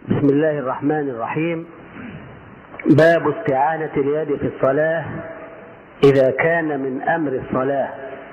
بسم الله الرحمن الرحيم باب استعانة اليد في الصلاة إذا كان من أمر الصلاة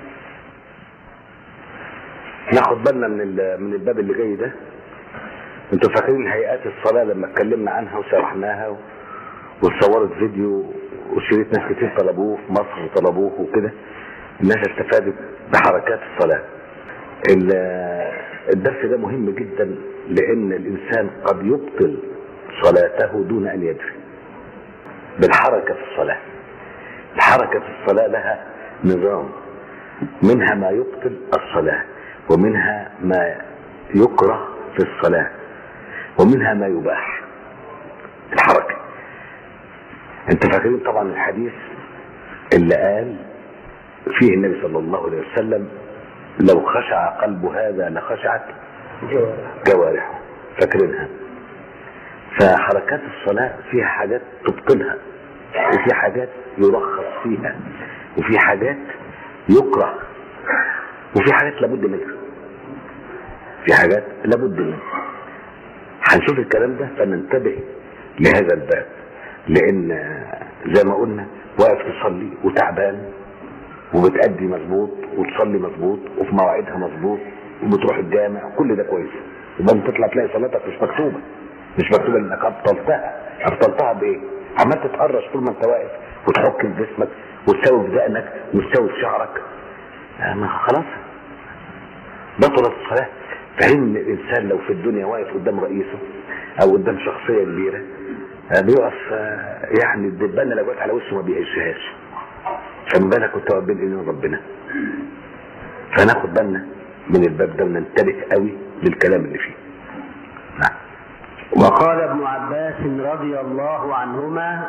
ناخد بالنا من ال- من الباب اللي جاي ده انتوا فاكرين هيئات الصلاه لما اتكلمنا عنها وشرحناها و- وصورت فيديو وشريط ناس كتير طلبوه في مصر وطلبوه وكده الناس استفادت بحركات الصلاه ال- الدرس ده مهم جدا لان الانسان قد يبطل صلاته دون ان يدري بالحركه في الصلاه الحركه في الصلاه لها نظام منها ما يبطل الصلاة ومنها ما يكره في الصلاة ومنها ما يباح الحركة انت فاكرين طبعا الحديث اللي قال فيه النبي صلى الله عليه وسلم لو خشع قلب هذا لخشعت جوارحه فاكرينها فحركات الصلاة فيها حاجات تبطلها وفي حاجات يرخص فيها وفي حاجات يكره وفي حاجات لابد منها في حاجات لابد منها هنشوف الكلام ده فننتبه لهذا الباب لان زي ما قلنا واقف تصلي وتعبان وبتأدي مظبوط وتصلي مظبوط وفي مواعيدها مظبوط وبتروح الجامع كل ده كويس يبقى انت تطلع تلاقي صلاتك مش مكتوبه مش مكتوبه انك ابطلتها ابطلتها بايه؟ عمال تتهرش طول ما انت واقف وتحك في جسمك وتسوي في دقنك وتسوي في شعرك آه، ما خلاص بطلت الصلاه فإن الانسان لو في الدنيا واقف قدام رئيسه او قدام شخصيه كبيره آه، بيقف آه، يعني الدبانه لو جت على وشه ما بيهزهاش فمن بالك كنت واقف بين ايدين ربنا فناخد بالنا من الباب ده وننتبه قوي للكلام اللي فيه نعم وقال ابن عباس رضي الله عنهما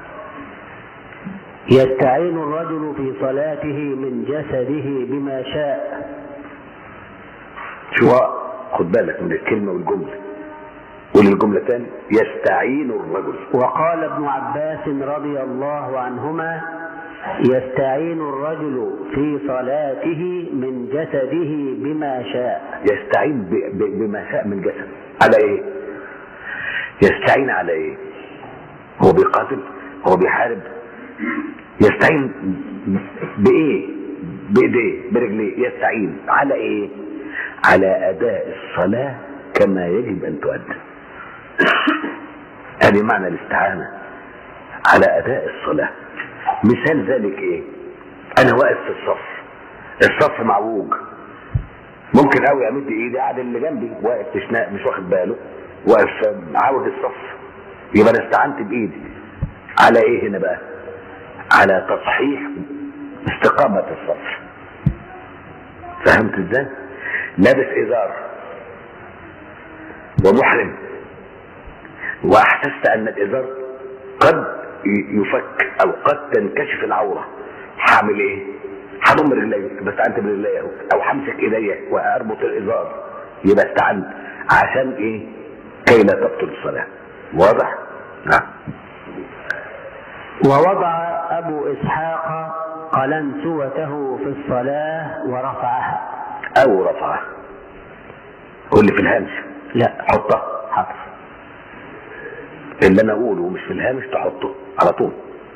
يستعين الرجل في صلاته من جسده بما شاء شو خد بالك من الكلمه والجمله قول الجمله تاني يستعين الرجل وقال ابن عباس رضي الله عنهما يستعين الرجل في صلاته من جسده بما شاء يستعين ب- ب- بما شاء من جسد على ايه يستعين على ايه هو بيقاتل هو بيحارب يستعين بايه بايديه برجليه يستعين على ايه على اداء الصلاه كما يجب ان تؤدى هذه معنى الاستعانه على اداء الصلاه مثال ذلك ايه انا واقف في الصف الصف معوج ممكن قوي امد ايدي قاعد اللي جنبي واقف تشناق مش واخد باله واقف عاوج الصف يبقى انا استعنت بايدي على ايه هنا بقى على تصحيح استقامة الصف فهمت ازاي لابس ازار ومحرم واحسست ان الازار قد ي- يفك او قد تنكشف العوره هعمل ايه هضم رجلي بس انت برجلي اهو او همسك ايديا واربط الازار يبقى استعنت عشان ايه كي لا تبطل الصلاه واضح نعم ووضع أبو إسحاق قلنسوته في الصلاة ورفعها او رفعه قول لي في الهامش لا حطها حاضر اللي انا اقوله ومش في الهامش تحطه على طول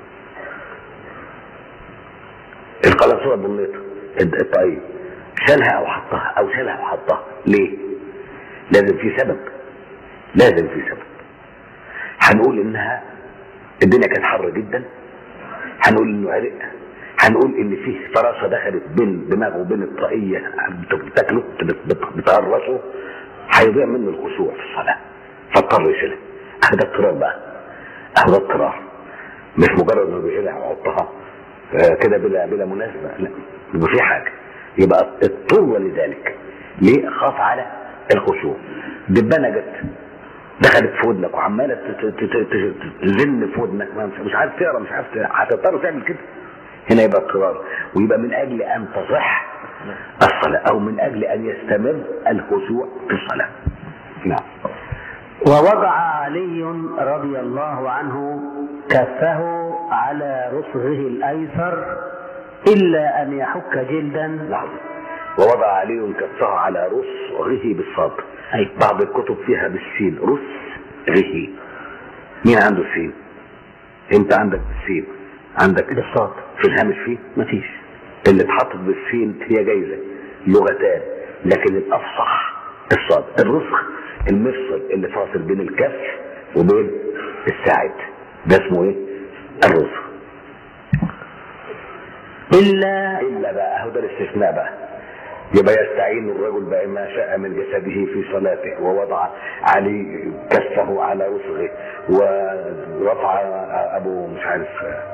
القلنسوه ضميته الطاقية شالها او حطها او شالها او حطها ليه لازم في سبب لازم في سبب هنقول انها الدنيا كانت حر جدا هنقول انه عرق هنقول ان فيه فراشة دخلت بين دماغه وبين الطاقية بتاكله بت- بت- بتهرسه هيضيع منه الخشوع في الصلاة فاضطر يشيلها اهو ده اضطرار بقى اهو ده اضطرار مش مجرد انه بيشيلها ويحطها آه، كده بلا بلا مناسبة لا يبقى في حاجة يبقى اضطر لذلك ليه خاف على الخشوع دبانة جت دخلت في ودنك وعماله ت- ت- ت- ت- تزن في ودنك ما- مش عارف تقرا مش عارف ت- هتضطر تعمل كده هنا يبقى اضطرار ويبقى من اجل ان تصح الصلاه او من اجل ان يستمر الخشوع في الصلاه نعم ووضع علي رضي الله عنه كفه على رسغه الأيسر إلا أن يحك جلدا لحظه ووضع علي كفه على رسغه بالصاد أي. بعض الكتب فيها بالسين رس وسغه مين عنده السين انت عندك بالسين عندك بالصاد في الهامش فيه مفيش اللي اتحطت بالسين هي جايزة لغتان لكن الافصح الصاد الرسخ المفصل اللي فاصل بين الكف وبين الساعد ده اسمه ايه الرسخ إلا الا بقى هو ده الاستثناء بقى يبقى يستعين الرجل بما شاء من جسده في صلاته ووضع علي كفه على رسغه ورفع ابو مش عارف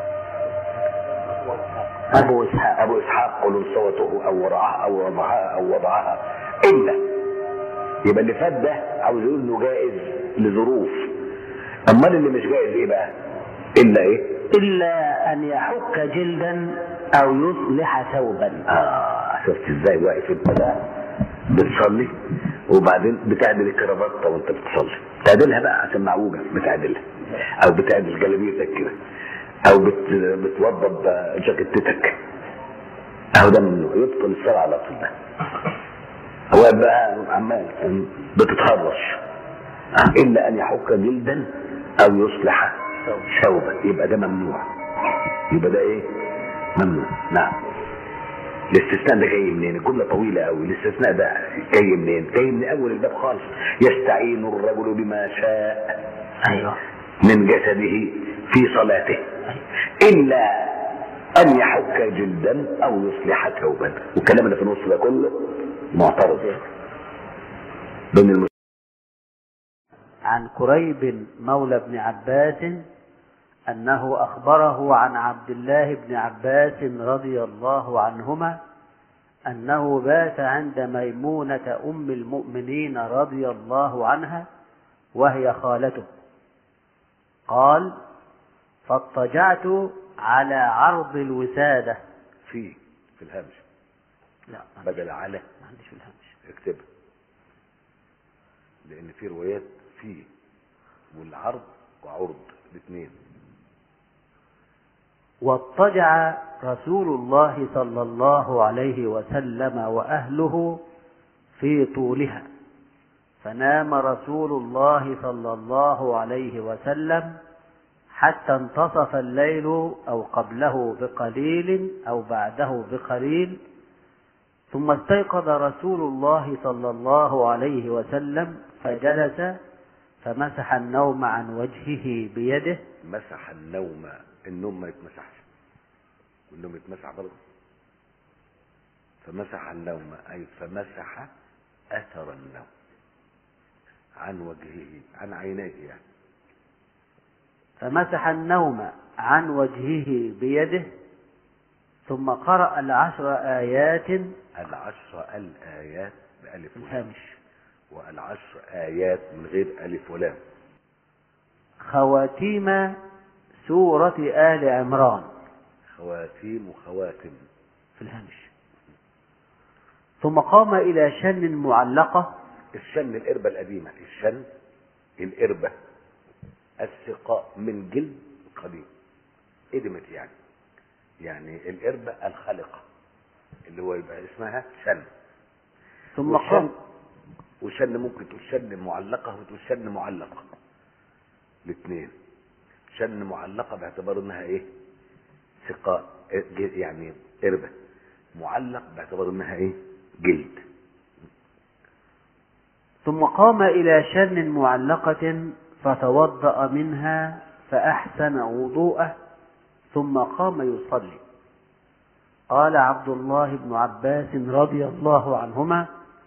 أبو إسحاق ابو اسحاق قل صوته او ورعها او وضعها او وضعها الا يبقى اللي فات ده عاوز يقول انه جائز لظروف امال اللي مش جائز ايه بقى الا ايه إلا أن يحك جلدا أو يصلح ثوبا اه شفت ازاي واقف انت بقى بتصلي وبعدين بتعدل الكرافته وانت بتصلي تعدلها بقى عشان معوجه بتعدلها او بتعدل جلابيتك كده او بت... بتوضب جاكيتتك اهو ده ممنوع يبطل الصلاه على طول ده هو بقى عمال بتتهرش آه، الا ان يحك جلدا او يصلح ثوبا يبقى ده ممنوع يبقى ده ايه ممنوع نعم الاستثناء ده جاي منين الجمله طويله قوي الاستثناء ده جاي منين جاي من اول الباب خالص يستعين الرجل بما شاء أيوه من جسده في صلاته الا ان يحك جلدا او يصلح ثوبا والكلام اللي في النص ده كله معترض بين المس... عن كريب مولى بن عباس أنه أخبره عن عبد الله بن عباس رضي الله عنهما أنه بات عند ميمونة أم المؤمنين رضي الله عنها وهي خالته قال فاضطجعت على عرض الوسادة في في الهمش لا بدل على ما عنديش في الهمش اكتبها لان في روايات في والعرض وعرض الاثنين واضطجع رسول الله صلى الله عليه وسلم واهله في طولها فنام رسول الله صلى الله عليه وسلم حتى انتصف الليل او قبله بقليل او بعده بقليل ثم استيقظ رسول الله صلى الله عليه وسلم فجلس فمسح النوم عن وجهه بيده مسح النوم النوم ما يتمسحش والنوم يتمسح برضه فمسح النوم اي فمسح اثر النوم عن وجهه عن عينيه يعني فمسح النوم عن وجهه بيده ثم قرأ العشر آيات العشر الآيات بألف ولام الهامش والعشر آيات من غير ألف ولام خواتيم سورة آل عمران خواتيم وخواتم في الهامش ثم قام إلى شن معلقة الشن القربة القديمة الشن القربة السقاء من جلد قديم قدمت يعني يعني القربة الخلقة اللي هو يبقى اسمها شن ثم وشن قام وشن ممكن تقول شن معلقة وتقول شن معلقة الاثنين شن معلقة باعتبار انها ايه سقاء ج- يعني قربة معلق باعتبار انها ايه جلد ثم قام إلى شن معلقة فتوضأ منها فأحسن وضوءه ثم قام يصلي قال عبد الله بن عباس رضي الله عنهما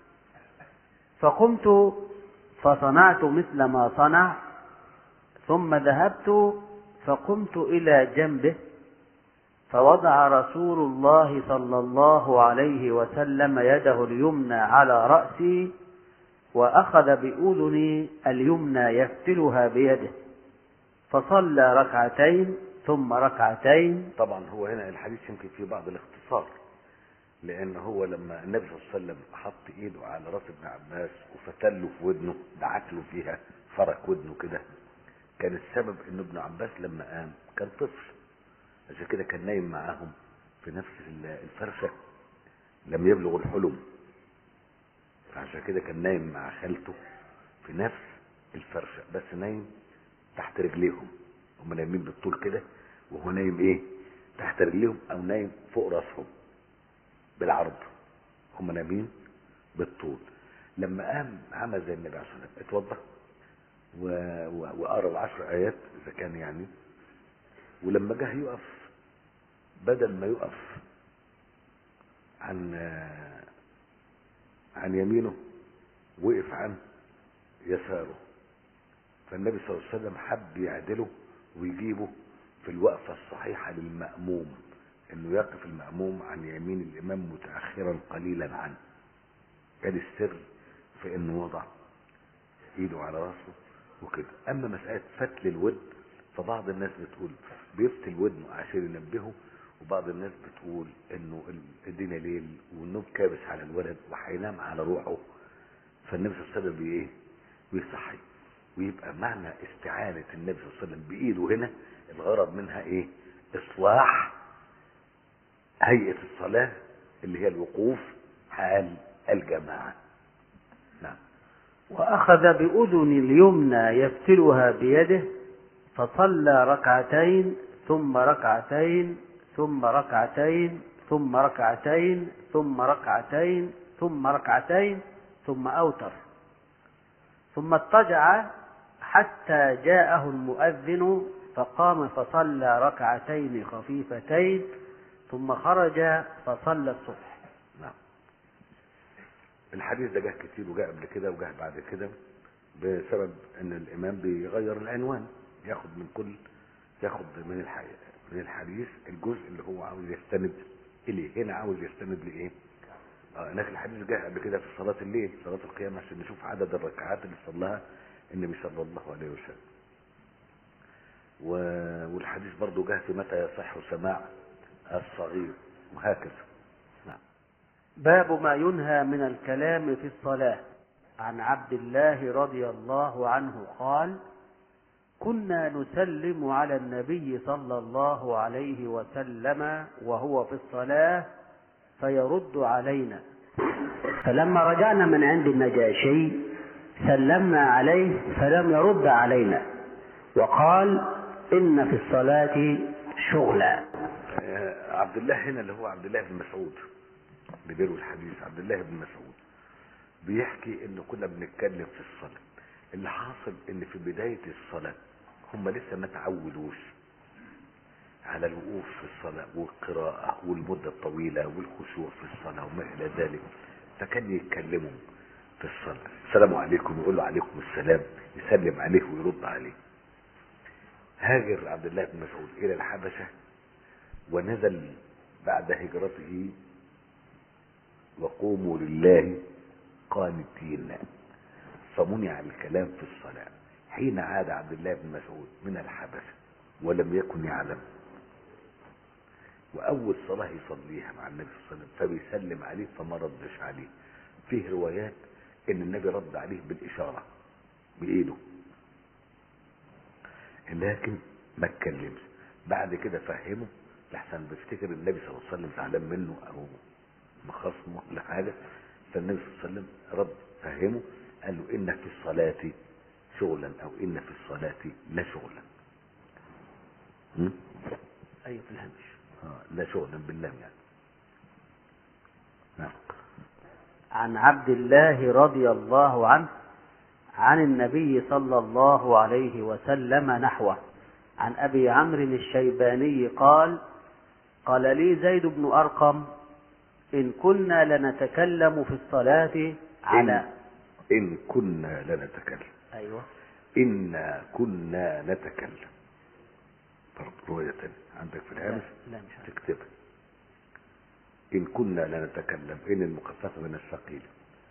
فقمت فصنعت مثل ما صنع ثم ذهبت فقمت إلى جنبه فوضع رسول الله صلى الله عليه وسلم يده اليمنى على رأسي وأخذ بأذني اليمنى يفتلها بيده فصلى ركعتين ثم ركعتين طبعا هو هنا الحديث يمكن فيه بعض الاختصار لان هو لما النبي صلى الله عليه وسلم حط ايده على راس ابن عباس وفتله في ودنه دعك له فيها فرك ودنه كده كان السبب ان ابن عباس لما قام كان طفل عشان كده كان نايم معاهم في نفس ال- الفرشه لم يبلغ الحلم عشان كده كان نايم مع خالته في نفس الفرشة بس نايم تحت رجليهم هم نايمين بالطول كده وهو نايم ايه تحت رجليهم او نايم فوق راسهم بالعرض هم نايمين بالطول لما قام عمل زي النبي عليه الصلاه والسلام اتوضا و- و- وقرا العشر ايات اذا كان يعني ولما جه يقف بدل ما يقف عن عن يمينه وقف عن يساره فالنبي صلى الله عليه وسلم حب يعدله ويجيبه في الوقفة الصحيحة للمأموم انه يقف المأموم عن يمين الامام متأخرا قليلا عنه كان السر في انه وضع ايده على راسه وكده اما مسألة فتل الودن فبعض الناس بتقول بيفتل ودنه عشان ينبهه وبعض الناس بتقول انه الدنيا ليل والنوم كابس على الولد وهينام على روحه فالنبي صلى الله عليه وسلم بايه بيصحي ويبقى معنى استعانة النبي صلى الله عليه وسلم بإيده هنا الغرض منها إيه؟ إصلاح هيئة الصلاة اللي هي الوقوف حال الجماعة. نعم. وأخذ بأذن اليمنى يفتلها بيده فصلى ركعتين ثم ركعتين ثم ركعتين ثم ركعتين ثم ركعتين ثم ركعتين ثم أوتر ثم اضطجع حتى جاءه المؤذن فقام فصلى ركعتين خفيفتين ثم خرج فصلى الصبح نعم. الحديث ده جه كتير وجاء قبل كده وجاء بعد كده بسبب ان الامام بيغير العنوان ياخد من كل ياخد من الحديث من الحديث الجزء اللي هو عاوز يستند اليه هنا عاوز يستند لايه اه لكن الحديث جه قبل كده في صلاة الليل صلاة القيام عشان نشوف عدد الركعات اللي صلاها النبي صلى الله عليه وسلم و... والحديث برضه جه في متى يصح سماع الصغير وهكذا نعم باب ما ينهى من الكلام في الصلاة عن عبد الله رضي الله عنه قال كنا نسلم على النبي صلى الله عليه وسلم وهو في الصلاة فيرد علينا فلما رجعنا من عند النجاشي سلمنا عليه فلم يرد علينا وقال إن في الصلاة شغلا آه، عبد الله هنا اللي هو عبد الله بن مسعود اللي بيروي الحديث عبد الله بن مسعود بيحكي انه كنا بنتكلم في الصلاة اللي حاصل ان في بداية الصلاة هم لسه ما تعودوش على الوقوف في الصلاة والقراءة والمدة الطويلة والخشوع في الصلاة وما إلى ذلك فكان يتكلموا في الصلاة السلام عليكم يقول له عليكم السلام يسلم عليه ويرد عليه هاجر عبد الله بن مسعود إلى الحبشة ونزل بعد هجرته وقوموا لله قانتين فمنع الكلام في الصلاة حين عاد عبد الله بن مسعود من الحبشة ولم يكن يعلم وأول صلاة يصليها مع النبي صلى الله عليه وسلم فبيسلم عليه فما ردش عليه فيه روايات إن النبي رد عليه بالإشارة بإيده لكن ما اتكلمش بعد كده فهمه لحسن بيفتكر النبي صلى الله عليه وسلم زعلان منه او مخاصمه ولا حاجه فالنبي صلى الله عليه وسلم رد فهمه قال له ان في الصلاه شغلا او ان في الصلاه لا شغلا م? أيوة في الهمش آه لا شغلا بالله يعني نعم عن عبد الله رضي الله عنه عن النبي صلى الله عليه وسلم نحوه عن أبي عمرو الشيباني قال قال لي زيد بن أرقم إن كنا لنتكلم في الصلاة على إن كنا لنتكلم أيوة إنا كنا نتكلم برضه رواية تانية عندك في الهامش لا مش عارف. تكتبها إن كنا لنتكلم إن المخففة من الثقيل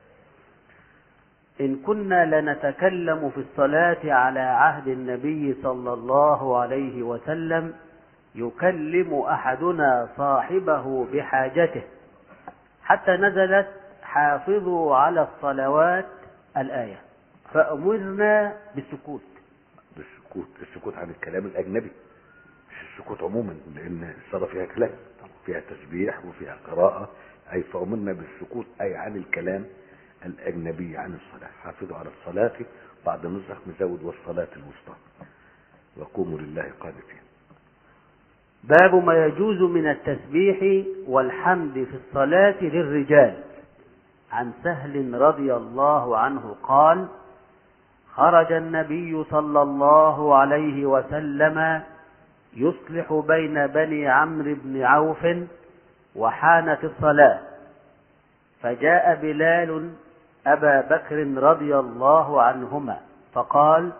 إن كنا لنتكلم في الصلاة على عهد النبي صلى الله عليه وسلم يكلم أحدنا صاحبه بحاجته حتى نزلت حافظوا على الصلوات الآية فأمرنا بالسكوت بالسكوت السكوت عن الكلام الأجنبي مش السكوت عموما لأن الصلاة فيها كلام فيها تسبيح وفيها قراءة أي فأمرنا بالسكوت أي عن الكلام الأجنبي عن الصلاة حافظوا على الصلاة بعض النسخ مزود والصلاة الوسطى وقوموا لله قانتين باب ما يجوز من التسبيح والحمد في الصلاة للرجال عن سهل رضي الله عنه قال خرج النبي صلى الله عليه وسلم يصلح بين بني عمرو بن عوف وحانت الصلاة فجاء بلال أبا بكر رضي الله عنهما فقال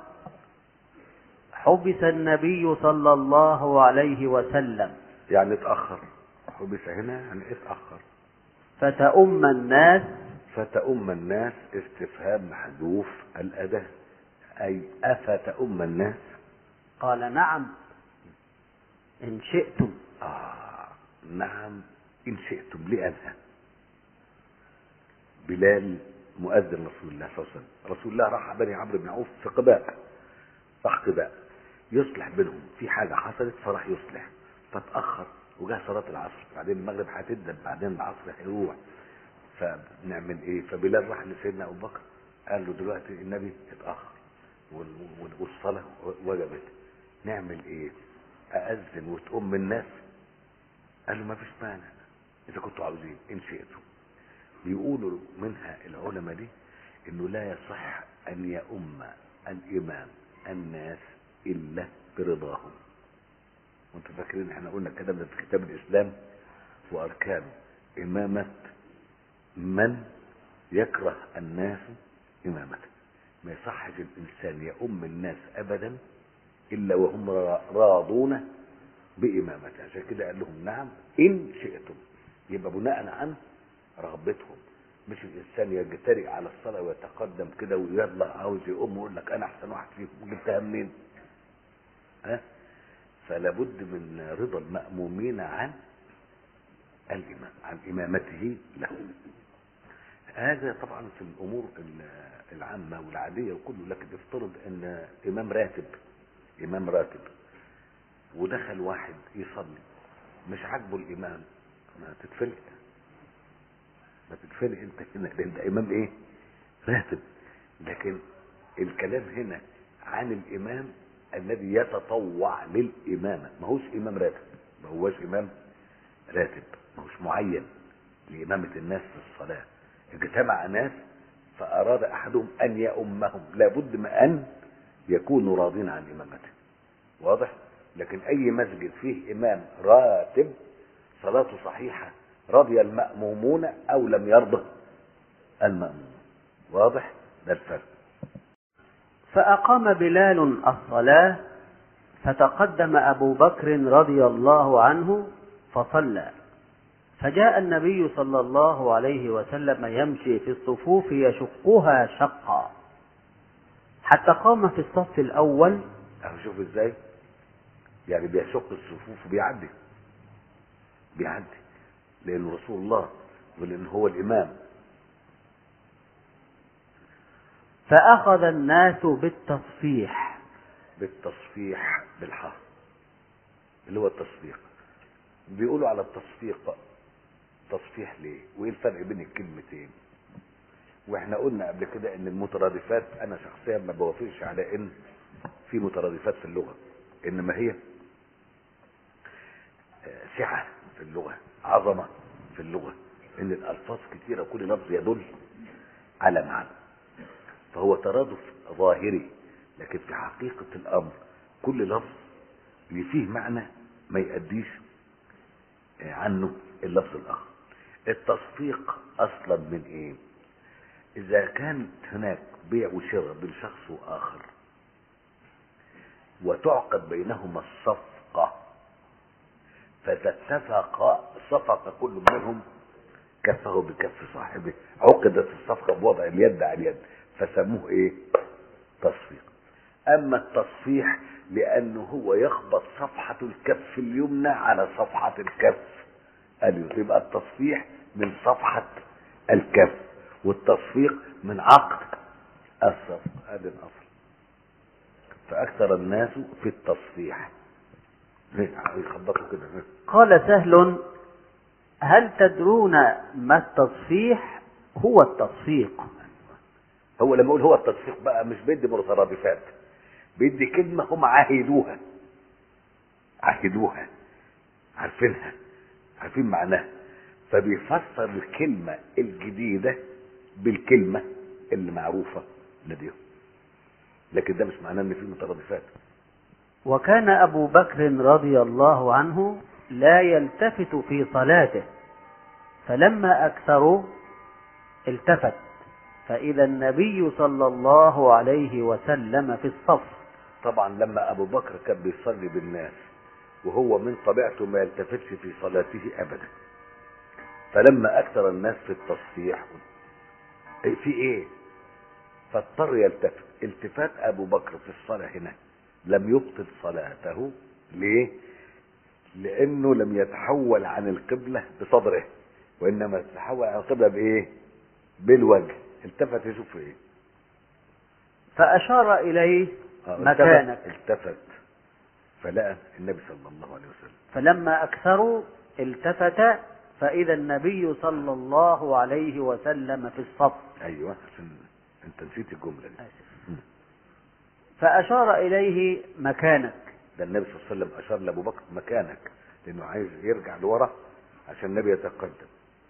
حبس النبي صلى الله عليه وسلم يعني اتأخر حبس هنا يعني اتأخر فتأم الناس فتأم الناس استفهام محذوف الأداة أي أفتأم الناس قال نعم إن شئتم آه نعم إن شئتم لأنها بلال مؤذن رسول الله صلى الله عليه وسلم رسول الله راح بني عمرو بن عوف في قباء راح قباء يصلح بينهم في حاجة حصلت فراح يصلح فتأخر وجاء صلاة العصر بعدين المغرب هتبدأ بعدين العصر هيروح فنعمل ايه فبلال راح لسيدنا ابو بكر قال له دلوقتي النبي اتأخر وال- وال- والصلاة وجبت نعمل ايه أأذن وتقوم الناس قال له ما فيش مانع إذا كنتوا عاوزين إن شئتم بيقولوا منها العلماء دي إنه لا يصح أن يؤم الإمام الناس إلا برضاهم وانتم فاكرين احنا قلنا الكلام ده في كتاب الإسلام وأركانه إمامة من يكره الناس إمامته ما يصحش الإنسان يؤم الناس أبدا إلا وهم را- راضون بإمامته عشان كده قال لهم نعم إن شئتم يبقى بناء عن رغبتهم مش الإنسان يجترئ على الصلاة ويتقدم كده ويلا عاوز يقوم ويقول لك أنا أحسن واحد فيكم جبتها منين؟ ها؟ فلا بد من رضا المأمومين عن الإمام عن إمامته له هذا طبعا في الأمور ال- العامة والعادية وكله لكن افترض أن إمام راتب إمام راتب ودخل واحد يصلي مش عاجبه الإمام ما تتفلق ما تتفلق أنت هنا لأن ده إمام إيه؟ راتب لكن الكلام هنا عن الإمام الذي يتطوع للإمامة ما هوش إمام راتب ما هوش إمام راتب ما هوش معين لإمامة الناس في الصلاة اجتمع ناس فأراد أحدهم أن يأمهم لابد من أن يكونوا راضين عن إمامته واضح لكن أي مسجد فيه إمام راتب صلاته صحيحة رضي المأمومون أو لم يرضى المأمومون واضح ده الفرق فأقام بلال الصلاة فتقدم أبو بكر رضي الله عنه فصلى فجاء النبي صلى الله عليه وسلم يمشي في الصفوف يشقها شقا حتى قام في الصف الأول أهو شوف ازاي يعني بيشق الصفوف وبيعدي بيعدي لأنه رسول الله ولأن هو الإمام فأخذ الناس بالتصفيح بالتصفيح بالحاء اللي هو التصفيق بيقولوا على التصفيق تصفيح ليه وايه الفرق بين الكلمتين واحنا قلنا قبل كده ان المترادفات انا شخصيا ما بوافقش على ان في مترادفات في اللغه انما هي آه، سعه في اللغه عظمه في اللغه ان الالفاظ كثيره كل لفظ يدل على معنى فهو ترادف ظاهري لكن في حقيقة الأمر كل لفظ اللي فيه معنى ما يأديش آه، عنه اللفظ الآخر التصفيق أصلا من إيه إذا كانت هناك بيع وشراء بين شخص وآخر وتعقد بينهما الصفقة فإذا اتفق صفق كل منهم كفه بكف صاحبه عقدت الصفقة بوضع اليد على اليد فسموه ايه تصفيق اما التصفيح لانه هو يخبط صفحة الكف اليمنى على صفحة الكف اليسرى يبقى التصفيح من صفحة الكف والتصفيق من عقد الصفقة هذا الاصل فاكثر الناس في التصفيح يخبطوا كده قال سهل هل تدرون ما التصفيح هو التصفيق هو لما يقول هو التصفيق بقى مش بيدي مترادفات بيدي كلمة هم عاهدوها عاهدوها عارفينها عارفين معناها فبيفسر الكلمة الجديدة بالكلمة اللي معروفة لديهم لكن ده مش معناه ان في مترادفات وكان أبو بكر رضي الله عنه لا يلتفت في صلاته فلما أكثروا التفت فإذا النبي صلى الله عليه وسلم في الصف طبعا لما ابو بكر كان بيصلي بالناس وهو من طبيعته ما يلتفتش في صلاته ابدا فلما اكثر الناس في التصفيح إيه في ايه فاضطر يلتفت التفات ابو بكر في الصلاه هنا لم يبطل صلاته ليه لانه لم يتحول عن القبله بصدره وانما تحول عن القبله بايه بالوجه التفت يشوف ايه فأشار إليه آه، مكانك التفت, التفت فلقى النبي صلى الله عليه وسلم فلما أكثروا التفت فإذا النبي صلى الله عليه وسلم في الصف ايوه عشان انت نسيت الجمله دي فأشار إليه مكانك ده النبي صلى الله عليه وسلم اشار لابو بكر مكانك لانه عايز يرجع لورا عشان النبي يتقدم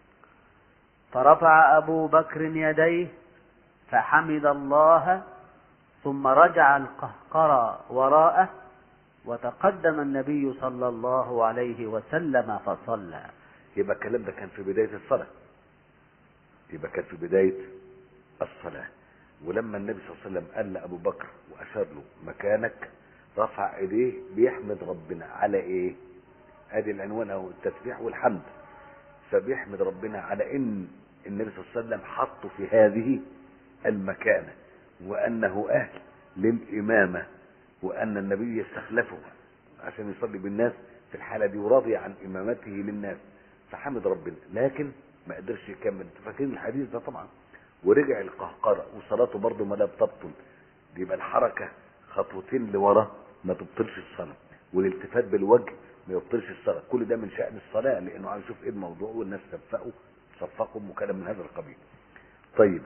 فرفع أبو بكر يديه فحمد الله ثم رجع القهقرى وراءه وتقدم النبي صلى الله عليه وسلم فصلى يبقى الكلام ده كان في بدايه الصلاه يبقى كان في بدايه الصلاه ولما النبي صلى الله عليه وسلم قال لابو بكر واشار له مكانك رفع ايديه بيحمد ربنا على ايه ادي العنوان اهو التسبيح والحمد فبيحمد ربنا على ان النبي صلى الله عليه وسلم حطه في هذه المكانه وانه اهل للامامه وان النبي يستخلفه عشان يصلي بالناس في الحاله دي وراضي عن امامته للناس فحمد ربنا لكن ما قدرش يكمل انتوا فاكرين الحديث ده طبعا ورجع القهقرة وصلاته برضه ما لا بتبطل دي يبقى الحركة خطوتين لورا ما تبطلش الصلاة والالتفات بالوجه ما يبطلش الصلاة كل ده من شأن الصلاة لأنه عايز يشوف إيه الموضوع والناس صفقوا صفقهم وكلام من هذا القبيل طيب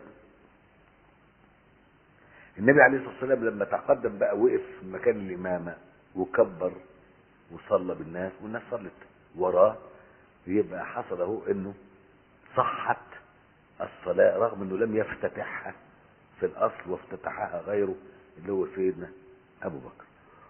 النبي عليه الصلاة والسلام لما تقدم بقى وقف في مكان الإمامة وكبر وصلى بالناس والناس صلت وراه يبقى حصل اهو انه صحت الصلاة رغم انه لم يفتتحها في الاصل وافتتحها غيره اللي هو سيدنا ابو بكر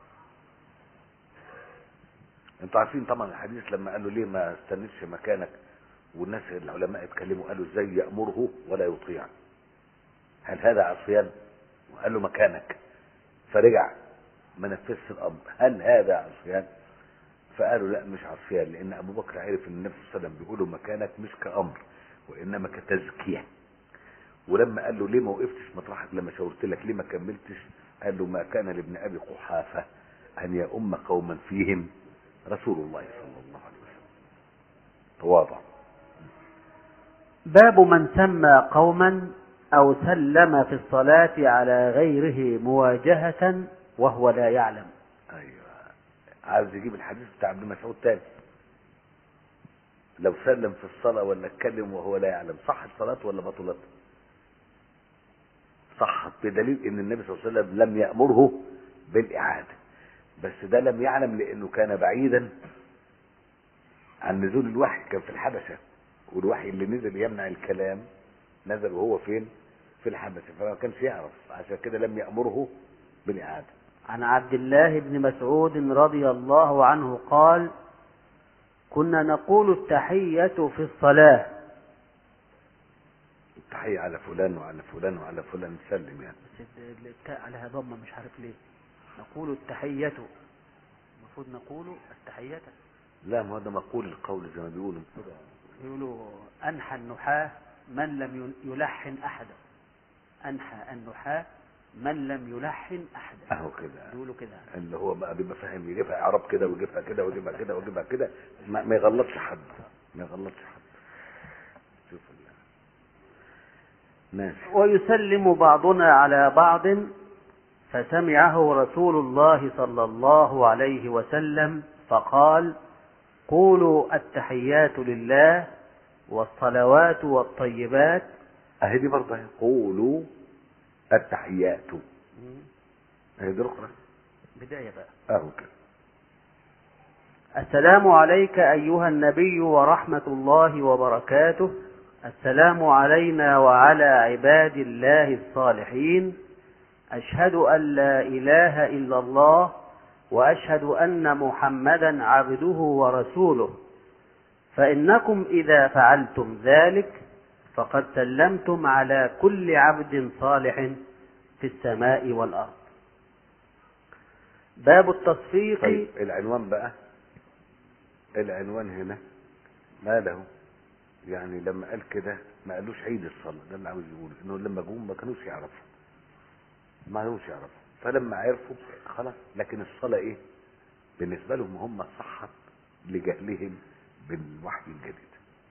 انتوا عارفين طبعا الحديث لما قال له ليه ما استنيتش مكانك والناس العلماء اتكلموا قالوا ازاي يأمره ولا يطيع هل هذا عصيان وقال له مكانك فرجع ما نفذش الامر هل هذا عصيان فقالوا لا مش عصيان لان ابو بكر عرف ان النبي صلى الله عليه وسلم بيقول له مكانك مش كامر وانما كتزكيه ولما قال له ليه ما وقفتش مطرحك لما شاورت لك ليه ما كملتش قال له ما كان لابن ابي قحافه ان يؤم قوما فيهم رسول الله صلى الله عليه وسلم تواضع باب من سمى قوما أو سلم في الصلاة على غيره مواجهة وهو لا يعلم ايوه عايز يجيب الحديث بتاع ابن مسعود تاني لو سلم في الصلاة ولا اتكلم وهو لا يعلم صح الصلاة ولا بطلت صحت بدليل ان النبي صلى الله عليه وسلم لم يأمره بالإعادة بس ده لم يعلم لأنه كان بعيدا عن نزول الوحي كان في الحبشة والوحي اللي نزل يمنع الكلام نزل وهو فين في الحبشة فما كانش يعرف عشان كده لم يأمره بالإعادة عن عبد الله بن مسعود رضي الله عنه قال كنا نقول التحية في الصلاة التحية على فلان وعلى فلان وعلى فلان سلم يعني بس التاء عليها ضمة مش عارف ليه نقول التحية المفروض نقول التحية لا ما هو ده مقول القول زي ما بيقولوا يقولوا أنحى النحاة من لم يلحن أحدا أنحى النحاة من لم يلحن أحدا اهو كده يقولوا كده اللي هو بقى بيبقى فاهم يجيبها اعراب كده ويجيبها كده ويجيبها كده ويجيبها كده ما, ما يغلطش حد ما يغلطش حد شوف ال- ماشي ويسلم بعضنا على بعض فسمعه رسول الله صلى الله عليه وسلم فقال قولوا التحيات لله والصلوات والطيبات اهي دي برضه اهي. قولوا التحيات هي دي الاخرى بداية بقى اهو كده السلام عليك أيها النبي ورحمة الله وبركاته السلام علينا وعلى عباد الله الصالحين أشهد أن لا إله إلا الله وأشهد أن محمدا عبده ورسوله فإنكم إذا فعلتم ذلك فقد سلمتم على كل عبد صالح في السماء والأرض باب التصفيق طيب العنوان بقى العنوان هنا ما له يعني لما قال كده ما قالوش عيد الصلاة ده اللي عاوز يقوله انه لما جم ما كانوش يعرفوا ما كانوش يعرفوا فلما عرفوا خلاص لكن الصلاة ايه بالنسبة لهم هم صحت لجهلهم بالوحي الجديد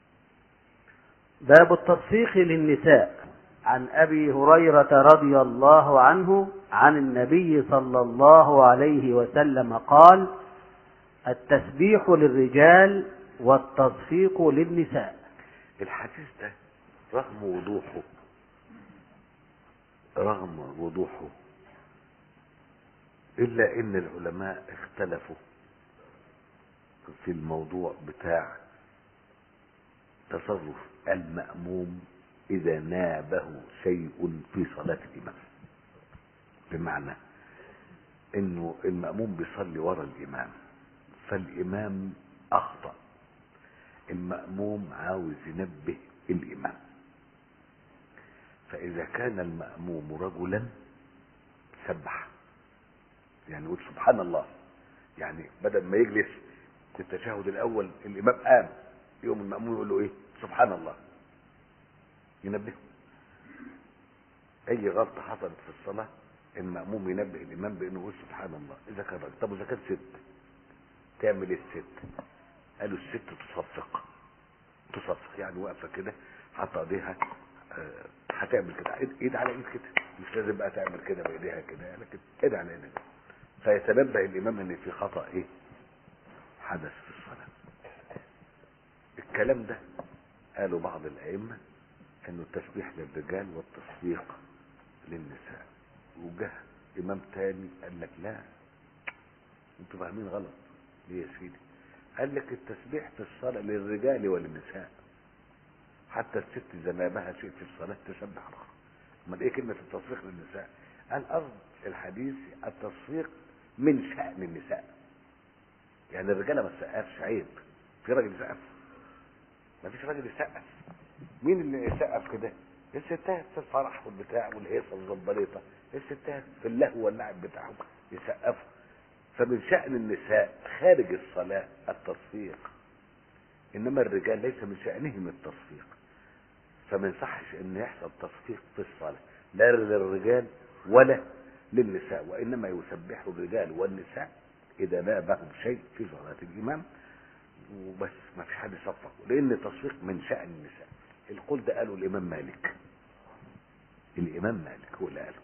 باب التصفيق للنساء عن ابي هريره رضي الله عنه عن النبي صلى الله عليه وسلم قال التسبيح للرجال والتصفيق للنساء الحديث ده رغم وضوحه رغم وضوحه إلا إن العلماء اختلفوا في الموضوع بتاع تصرف المأموم إذا نابه شيء في صلاة الإمام بمعنى إنه المأموم بيصلي ورا الإمام فالإمام أخطأ المأموم عاوز ينبه الإمام فإذا كان المأموم رجلا سبح يعني يقول سبحان الله يعني بدل ما يجلس في التشهد الأول الإمام قام يقوم المأموم يقول له إيه سبحان الله ينبهه أي غلطة حصلت في الصلاة المأموم ينبه الإمام بأنه يقول سبحان الله إذا كان راجل طب وإذا كانت ست تعمل إيه الست؟ قالوا الست تصفق تصفق يعني واقفه كده حاطه ايديها آه، هتعمل كده ايد إيد على ايد كده مش لازم بقى تعمل كده بايديها كده لكن ايد على ايد فيتنبه الامام ان في خطا ايه حدث في الصلاه الكلام ده قالوا بعض الائمه انه التسبيح للرجال والتصفيق للنساء وجه امام تاني قال لك لا انتوا فاهمين غلط ليه يا سيدي قال لك التسبيح في الصلاة للرجال وللنساء حتى الست إذا نابها شيء في الصلاة تسبح الآخر أمال إيه كلمة التصفيق للنساء؟ قال قصد الحديث التصفيق من شأن النساء يعني الرجالة ما تسقفش عيب في راجل يسقف ما فيش راجل يسقف مين اللي يسقف كده؟ الستات في الفرح والبتاع والهيصة والزبريطة الستات في اللهو واللعب بتاعهم يسقفوا فمن شأن النساء خارج الصلاة التصفيق إنما الرجال ليس من شأنهم التصفيق فما يصحش إن يحصل تصفيق في الصلاة لا للرجال ولا للنساء وإنما يسبح الرجال والنساء إذا نابهم شيء في صلاة الإمام وبس ما فيش حد يصفق لأن التصفيق من شأن النساء القول ده قاله الإمام مالك الإمام مالك هو اللي قاله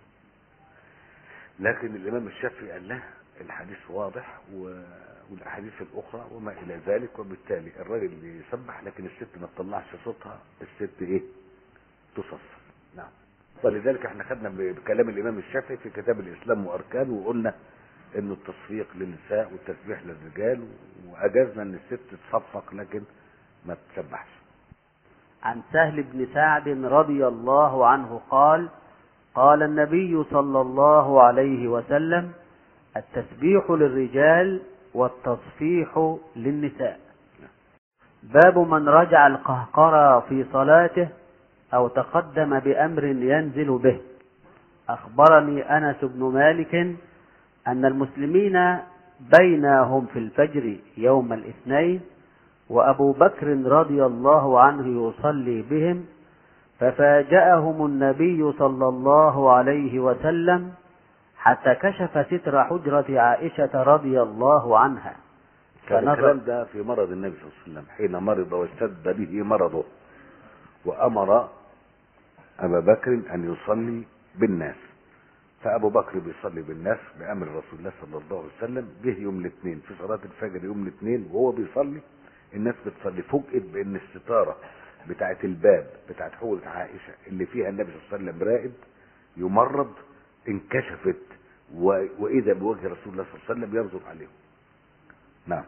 لكن الإمام الشافعي قال لا الحديث واضح و... والاحاديث الاخرى وما الى ذلك وبالتالي الراجل يسبح لكن الست ما تطلعش صوتها الست ايه تصفر نعم ولذلك احنا خدنا بكلام الامام الشافعي في كتاب الاسلام واركانه وقلنا انه التصفيق للنساء والتسبيح للرجال واجزنا ان الست تصفق لكن ما تسبحش عن سهل بن سعد رضي الله عنه قال قال النبي صلى الله عليه وسلم التسبيح للرجال والتصفيح للنساء باب من رجع القهقرى في صلاته أو تقدم بأمر ينزل به أخبرني أنس بن مالك أن المسلمين بينهم في الفجر يوم الاثنين وأبو بكر رضي الله عنه يصلي بهم ففاجأهم النبي صلى الله عليه وسلم حتى كشف ستر حجرة عائشة رضي الله عنها كان الكلام ده في مرض النبي صلى الله عليه وسلم حين مرض واشتد به مرضه وأمر أبا بكر أن يصلي بالناس فأبو بكر بيصلي بالناس بأمر رسول الله صلى الله عليه وسلم جه يوم الاثنين في صلاة الفجر يوم الاثنين وهو بيصلي الناس بتصلي فوجئت بأن الستارة بتاعت الباب بتاعت حجرة عائشة اللي فيها النبي صلى الله عليه وسلم راقد يمرض انكشفت و- واذا بوجه رسول الله صلى الله عليه وسلم يرزق عليهم نعم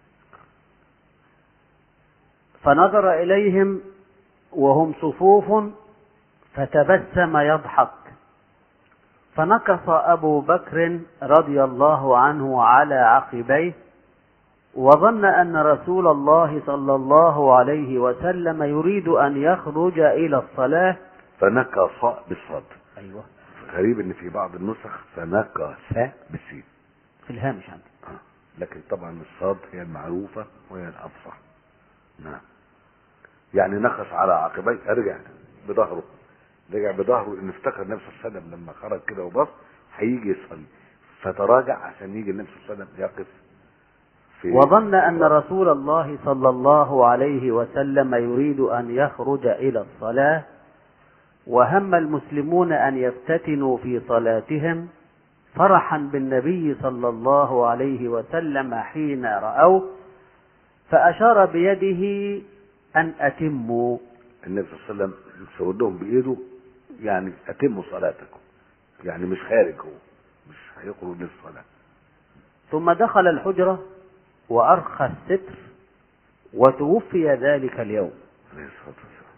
فنظر إليهم وهم صفوف فتبسم يضحك فنكص أبو بكر رضي الله عنه على عقبيه وظن أن رسول الله صلى الله عليه وسلم يريد أن يخرج إلى الصلاة فنكص بالصاد أيوة غريب ان في بعض النسخ فنكص بالسين في الهامش عندي آه. لكن طبعا الصاد هي المعروفة وهي الأفصح نعم يعني نقص على عقبيه رجع بظهره رجع بظهره ان افتكر النبي صلى الله عليه وسلم لما خرج كده وبص هيجي يصلي فتراجع عشان يجي النبي صلى الله عليه وسلم يقف في وظن أن رسول الله صلى الله عليه وسلم يريد أن يخرج إلى الصلاة وهم المسلمون أن يفتتنوا في صلاتهم فرحا بالنبي صلى الله عليه وسلم حين رأوه فأشار بيده أن أتموا النبي صلى الله عليه وسلم يسود لهم بايده يعني اتموا صلاتكم يعني مش خارج هو مش هيخرج للصلاه ثم دخل الحجرة وأرخى الستر وتوفي ذلك اليوم عليه الصلاه والسلام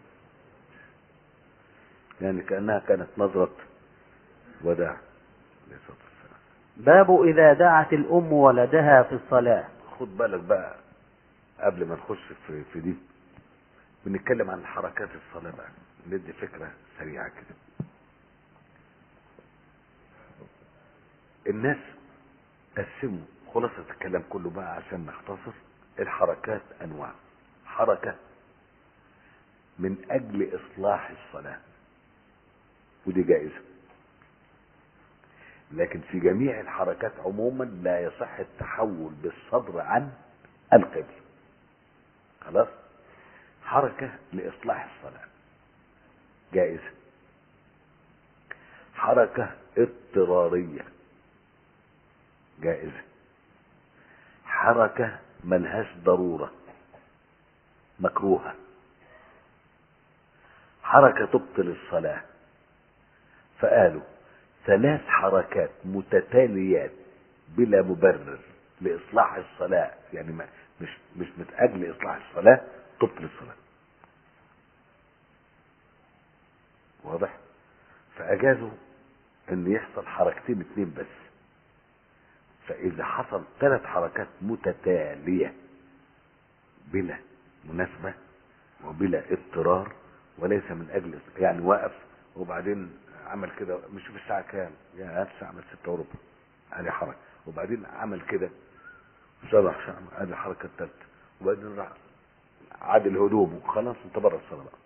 يعني كانها كانت نظره وداع عليه الصلاه والسلام باب إذا دعت الأم ولدها في الصلاة خد بالك بقى قبل ما نخش في في دي بنتكلم عن حركات الصلاه بقى ندي فكره سريعه كده الناس قسموا خلاصة الكلام كله بقى عشان نختصر الحركات أنواع حركة من أجل إصلاح الصلاة ودي جائزة لكن في جميع الحركات عموما لا يصح التحول بالصدر عن القبل خلاص حركة لإصلاح الصلاة جائزة حركة اضطرارية جائزة حركة ملهاش ضرورة مكروهة حركة تبطل الصلاة فقالوا ثلاث حركات متتاليات بلا مبرر لإصلاح الصلاة يعني ما مش مش من أجل إصلاح الصلاة تبطل الصلاة واضح فأجازوا إن يحصل حركتين اتنين بس فإذا حصل ثلاث حركات متتالية بلا مناسبة وبلا اضطرار وليس من أجل يعني واقف وبعدين عمل كده مش في الساعة كام يا الساعة عمل ستة وربع ادي حركة وبعدين عمل كده شرح شعر ادي الحركة الثالثة وبعدين راح عادل هدومه خلاص انت بره الصلاة بقى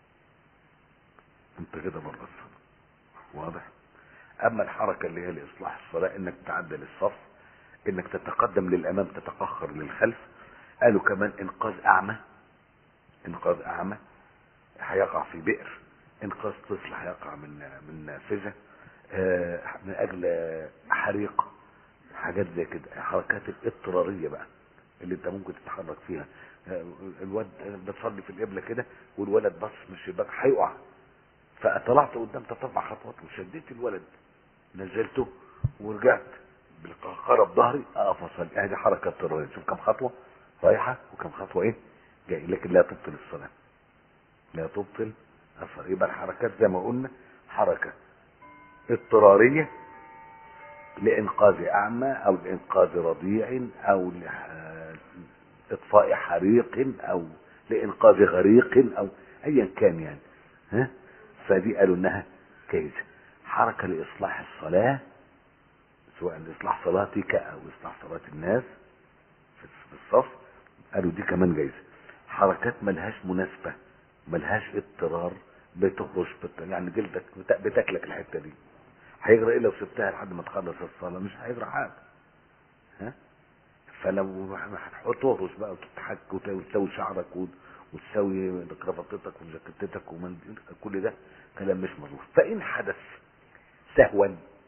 انت كده بره الصلاة واضح اما الحركة اللي هي لاصلاح الصلاة انك تعدل الصف انك تتقدم للامام تتقهر للخلف قالوا كمان انقاذ اعمى انقاذ اعمى هيقع في بئر انقاذ طفل هيقع من من نافذه آه، من اجل حريق حاجات زي كده حركات الاضطراريه بقى اللي انت ممكن تتحرك فيها آه، الواد بتصلي في القبله كده والولد بص من الشباك هيقع فطلعت قدام تطبع خطوات وشديت الولد نزلته ورجعت بالقهقره بظهري اقف اصلي ادي حركه اضطراريه شوف كم خطوه رايحه وكم خطوه ايه جاي لكن لا تبطل الصلاه لا تبطل الصلاه يبقى الحركات زي ما قلنا حركه اضطراريه لانقاذ اعمى او لانقاذ رضيع او لاطفاء حريق او لانقاذ غريق او ايا كان يعني ها فدي قالوا انها جائزه حركه لاصلاح الصلاه سواء لاصلاح صلاتك او اصلاح صلاه الناس في الصف قالوا دي كمان جايزه حركات ملهاش مناسبه ملهاش اضطرار بتخرج بت... يعني جلدك بت... بتاكلك الحته دي هيجرى ايه لو سبتها لحد ما تخلص الصلاه مش هيجرى حاجه ها فلو هتهرش بقى وتتحك وت- وتسوي شعرك وت- وتسوي كرافتتك وجاكيتتك ومنديل كل ده كلام مش مظبوط فان حدث سهوا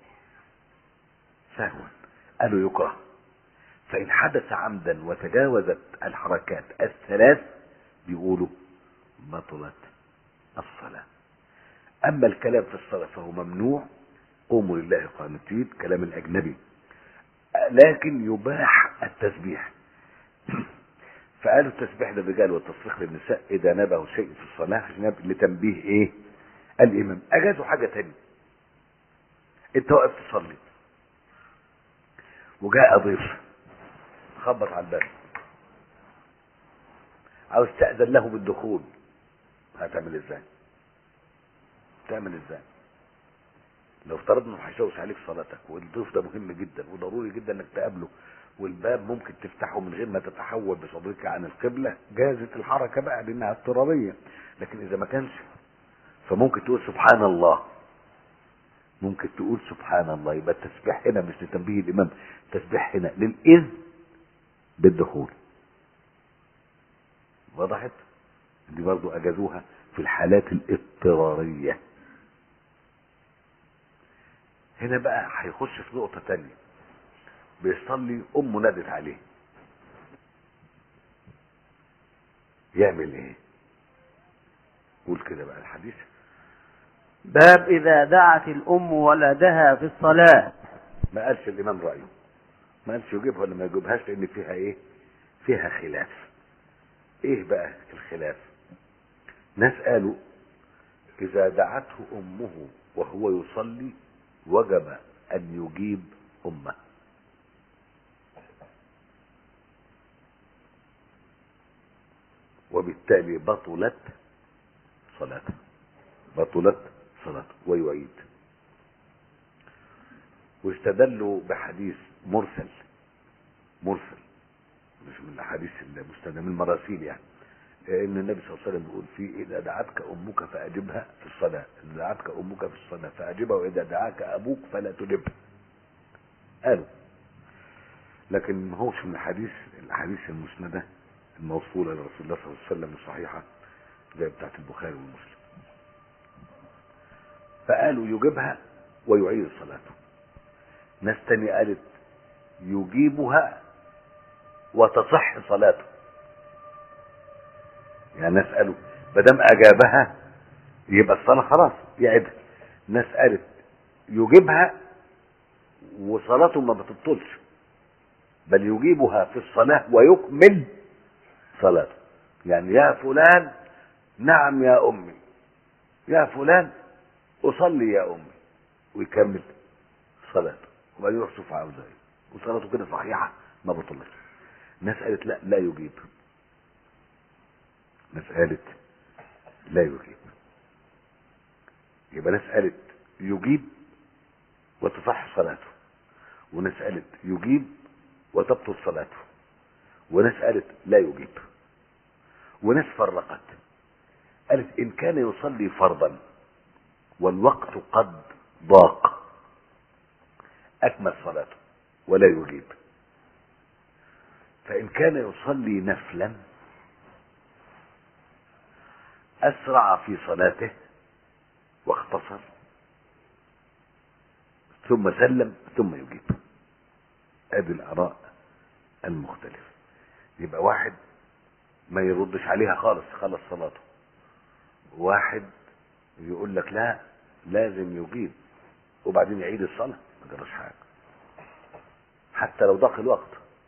سهوا قالوا يكره فإن حدث عمدا وتجاوزت الحركات الثلاث بيقولوا بطلت الصلاة اما الكلام في الصلاه فهو ممنوع قوموا لله قانتين كلام الاجنبي لكن يباح التسبيح فقالوا التسبيح للرجال والتصريخ للنساء اذا نبه شيء في الصلاه عشان لتنبيه ايه الامام اجازوا حاجه تانية انت واقف تصلي وجاء ضيف خبط على الباب عاوز تأذن له بالدخول هتعمل ازاي تعمل ازاي لو افترضنا انه هيشوش عليك صلاتك والضيف ده مهم جدا وضروري جدا انك تقابله والباب ممكن تفتحه من غير ما تتحول بصدرك عن القبلة جازت الحركة بقى لانها اضطرارية لكن اذا ما كانش فممكن تقول سبحان الله ممكن تقول سبحان الله يبقى التسبيح هنا مش لتنبيه الامام التسبيح هنا للاذن بالدخول وضحت دي برضو اجازوها في الحالات الاضطرارية هنا بقى هيخش في نقطة تانية بيصلي امه نادت عليه يعمل ايه قول كده بقى الحديث باب إذا دعت الأم ولدها في الصلاة ما قالش الامام رايه ما قالش يجيبها ولا ما يجيبهاش لان فيها ايه فيها خلاف ايه بقى الخلاف ناس قالوا اذا دعته امه وهو يصلي وجب ان يجيب امه وبالتالي بطلت صلاته بطلت صلاته ويعيد واستدلوا بحديث مرسل مرسل مش من الاحاديث المستند من المراسيل يعني ان النبي صلى الله عليه وسلم بيقول في اذا دعتك امك فاجبها في الصلاه اذا دعتك امك في الصلاه فاجبها واذا دعاك ابوك فلا تجبه قالوا لكن ما هوش من الاحاديث الاحاديث المسنده الموصوله لرسول الله صلى الله عليه وسلم الصحيحه زي بتاعت البخاري ومسلم فقالوا يجيبها ويعيد صلاته ناس تاني قالت يجيبها وتصح صلاته يعني ناس قالوا ما دام اجابها يبقى الصلاه خلاص يعيدها ناس قالت يجيبها وصلاته ما بتبطلش بل يجيبها في الصلاه ويكمل صلاته يعني يا فلان نعم يا امي يا فلان اصلي يا امي ويكمل صلاته وبعدين يروح يشوف عاوز ايه وصلاته كده صحيحه ما بطلش ناس قالت لا لا يجيب ناس قالت لا يجيب يبقى ناس قالت يجيب وتصح صلاته وناس قالت يجيب وتبطل صلاته وناس قالت لا يجيب وناس فرقت قالت ان كان يصلي فرضا والوقت قد ضاق اكمل صلاته ولا يجيب فان كان يصلي نفلا اسرع في صلاته واختصر ثم سلم ثم يجيب ادي الاراء المختلفه يبقى واحد ما يردش عليها خالص خلص صلاته واحد يقول لك لا لازم يجيب وبعدين يعيد الصلاه ما جراش حاجه حتى لو ضاق الوقت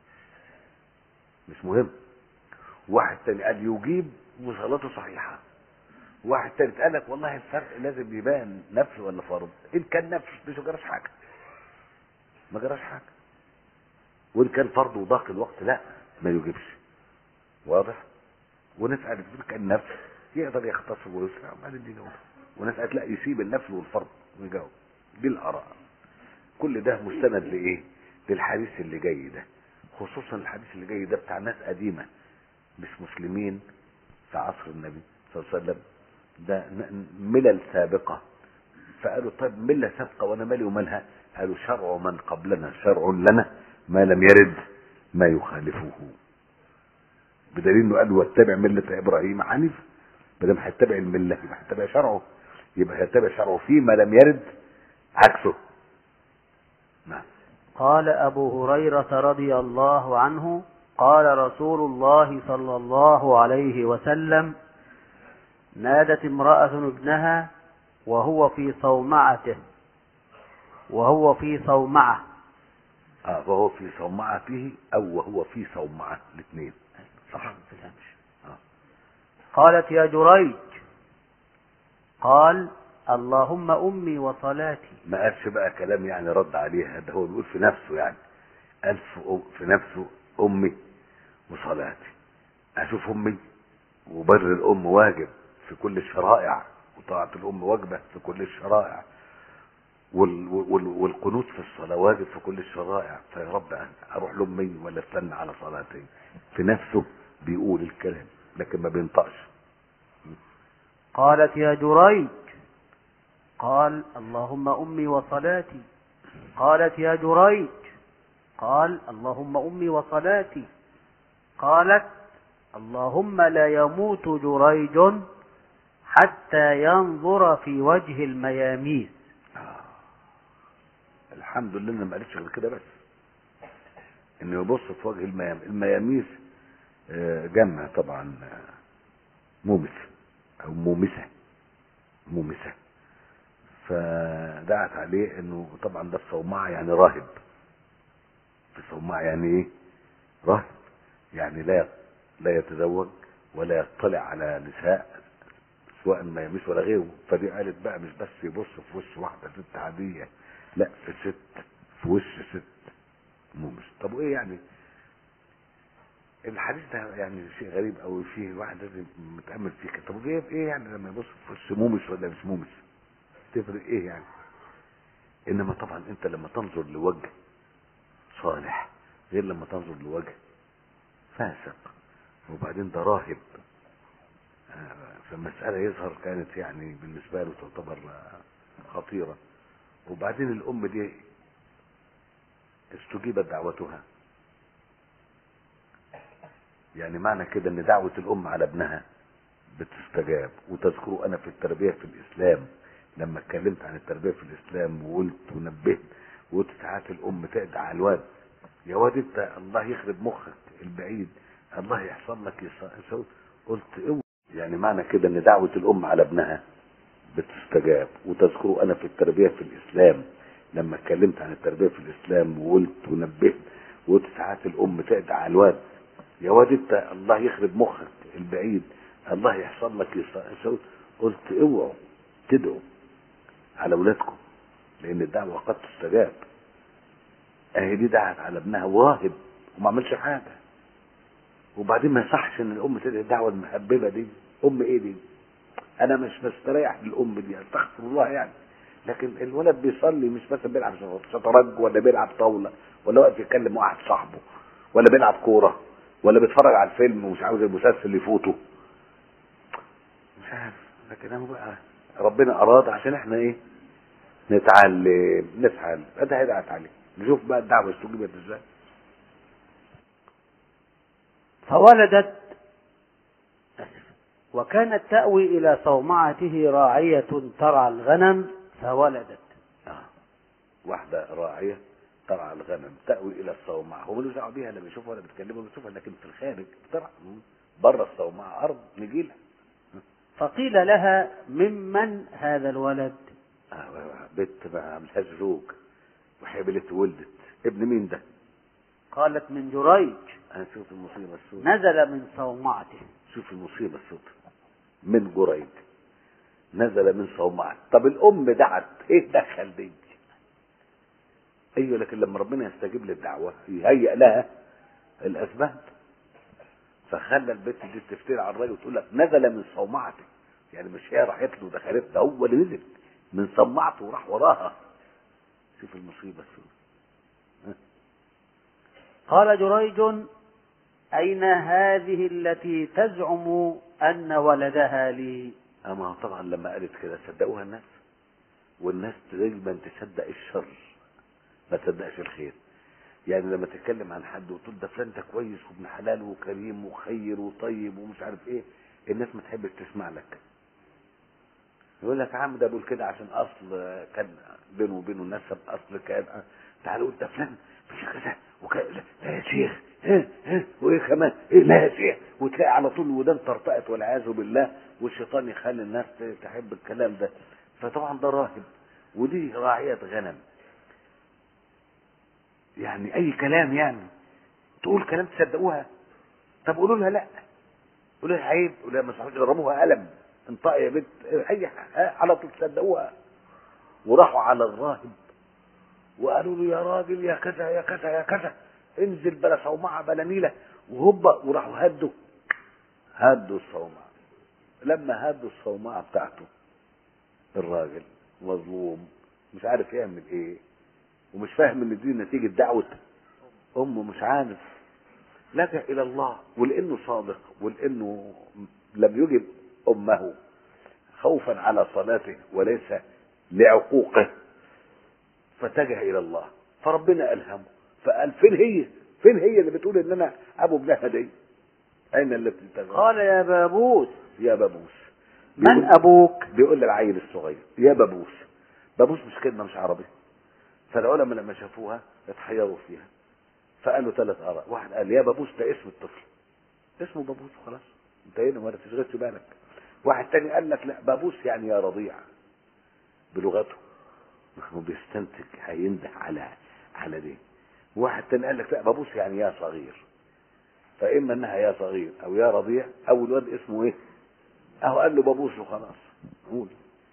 مش مهم واحد تاني قال يجيب وصلاته صحيحه واحد تالت قال لك والله الفرق لازم يبان نفل ولا فرض ان كان نفل مش ما جراش حاجه ما جراش حاجه وان كان فرض وضاق الوقت لا ما يجيبش واضح ونسأل ان كان نفل يقدر يختصر ويسرع وبعدين يجاوب وناس قالت لا يسيب النفل والفرض ويجاوب دي الاراء كل ده مستند لايه للحديث اللي جاي ده خصوصا الحديث اللي جاي ده بتاع ناس قديمه مش مسلمين في عصر النبي صلى الله عليه وسلم ده ن- ملل سابقه فقالوا طيب مله سابقه وانا مالي ومالها قالوا شرع من قبلنا شرع لنا ما لم يرد ما يخالفه بدليل انه قال واتبع مله ابراهيم حنيف ما دام هيتبع المله يبقى هيتبع شرعه يبقى هيتبع شرعه فيما لم يرد عكسه نعم قال أبو هريرة رضي الله عنه قال رسول الله صلى الله عليه وسلم نادت امرأة ابنها وهو في صومعته وهو في صومعة اه وهو في صومعته او وهو في صومعه الاثنين صح آه. قالت يا جريج قال اللهم أمي وصلاتي ما قالش بقى كلام يعني رد عليها ده هو بيقول في نفسه يعني قال في أم- في نفسه امي وصلاتي اشوف امي وبر الام واجب في كل الشرائع وطاعة الام واجبة في كل الشرائع وال وال والقنوت في الصلاة واجب في كل الشرائع فيا رب أنا اروح لامي ولا استنى على صلاتي في نفسه بيقول الكلام لكن ما بينطقش قالت يا جريج قال اللهم أمي وصلاتي قالت يا جريج قال اللهم أمي وصلاتي قالت اللهم لا يموت جريج حتى ينظر في وجه المياميس الحمد لله انه ما قالتش غير كده بس انه يبص في وجه الميام المياميس آه، جمع طبعا آه، مومس او مومسه مومسه فدعت عليه انه طبعا ده في صومعه يعني راهب في صومعه يعني ايه راهب يعني لا لا يتزوج ولا يطلع على نساء سواء ما يمس ولا غيره فدي قالت بقى مش بس يبص في وش واحده ست عاديه لا في ست في وش ست مومس طب وايه يعني الحديث ده يعني شيء غريب قوي فيه واحد لازم متامل فيه كده. طب ايه ايه يعني لما يبص في وش مومس ولا مش مومس تفرق ايه يعني انما طبعا انت لما تنظر لوجه صالح غير لما تنظر لوجه فاسق وبعدين ده راهب آه، فالمسألة يظهر كانت يعني بالنسبة له تعتبر آه، خطيرة وبعدين الأم دي استجيبت دعوتها يعني معنى كده ان دعوة الأم على ابنها بتستجاب وتذكروا أنا في التربية في الإسلام لما اتكلمت عن التربية في الإسلام وقلت ونبهت وقلت ساعات الأم تدعى على الواد يا واد انت الله يخرب مخك البعيد الله يحصل لك يص- يسوي قلت اوعى يعني معنى كده ان دعوة الام على ابنها بتستجاب وتذكروا انا في التربية في الاسلام لما اتكلمت عن التربية في الاسلام وقلت ونبهت وقلت ساعات الام تدعى على الواد يا واد انت الله يخرب مخك البعيد الله يحصل لك يص- يسوي قلت اوعوا تدعوا على اولادكم لان الدعوة قد تستجاب اهي دي دعت على ابنها واهب وما عملش حاجه وبعدين ما يصحش ان الام تدعي الدعوه المهببه دي ام ايه دي انا مش مستريح للام دي استغفر الله يعني لكن الولد بيصلي مش مثلا بيلعب شطرنج ولا بيلعب طاوله ولا واقف يتكلم مع واحد صاحبه ولا بيلعب كوره ولا بيتفرج على الفيلم ومش عاوز المسلسل يفوته مش عارف لكن اهو بقى ربنا اراد عشان احنا ايه نتعلم نفعل ده هيدعت عليه نشوف بقى الدعوه استجيبت ازاي فولدت وكانت تأوي إلى صومعته راعية ترعى الغنم فولدت آه. واحدة راعية ترعى الغنم تأوي إلى الصومعة هو ملوش دعوة بيها لا بيشوفها ولا بيتكلمها ولا بيشوفها لكن في الخارج ترعى بره الصومعة أرض نجيلها فقيل لها ممن هذا الولد آه بنت ما عملهاش زوج وحبلت ولدت ابن مين ده؟ قالت من جريج أنا شوف المصيبة السوداء نزل من صومعته شوف المصيبة السوداء من جريج نزل من صومعة طب الأم دعت إيه دخل دي؟ أيوة لكن لما ربنا يستجيب للدعوة يهيئ لها الأسباب فخلى البنت دي تفتري على الراجل وتقول لك نزل من صومعته يعني مش هي راحت له دخلت ده هو اللي نزل من صومعته وراح وراها شوف المصيبة السوداء قال جريج أين هذه التي تزعم أن ولدها لي أما طبعا لما قالت كده صدقوها الناس والناس دايما تصدق الشر ما تصدقش الخير يعني لما تتكلم عن حد وتقول ده فلان ده كويس وابن حلال وكريم وخير وطيب ومش عارف ايه الناس ما تحبش تسمع لك يقول لك يا عم ده بيقول كده عشان اصل كان بينه وبينه نسب اصل كان تعال قول ده فلان مش كذا وكذا لا يا شيخ ها ها وايه كمان ايه لا يا شيخ وتلاقي على طول الودان ترتقط والعياذ بالله والشيطان يخلي الناس تحب الكلام ده فطبعا ده راهب ودي راعية غنم يعني اي كلام يعني تقول كلام تصدقوها طب قولوا لها لا قولوا لها عيب قولوا لها ما تستحقش ضربوها قلم انطقي يا بنت اي ح- على طول تصدقوها وراحوا على الراهب وقالوا له يا راجل يا كذا يا كذا يا كذا انزل بلا صومعه بلا نيله وهوبا وراحوا هدوا هدوا الصومعه لما هدوا الصومعه بتاعته الراجل مظلوم مش عارف يعمل ايه ومش فاهم ان دي نتيجه دعوه امه مش عارف لجا الى الله ولانه صادق ولانه لم يجب امه خوفا على صلاته وليس لعقوقه فاتجه الى الله فربنا الهمه فقال فين هي فين هي اللي بتقول ان انا ابو ابنها دي اين التي تغار قال يا بابوس يا بابوس من بيقول- أبوك بيقول للعيل الصغير يا بابوس بابوس مش كلمه مش عربي فالعلماء لما شافوها اتحيروا فيها فقالوا ثلاث اراء واحد قال يا بابوس ده اسم الطفل اسمه بابوس خلاص انتهينا ما تشغلش بالك واحد تاني قال لك لا بابوس يعني يا رضيع بلغته هو بيستنتج هينده على على دي واحد تاني قال لك لا بابوس يعني يا صغير فاما انها يا صغير او يا رضيع او الواد اسمه ايه اهو قال له بابوس وخلاص قول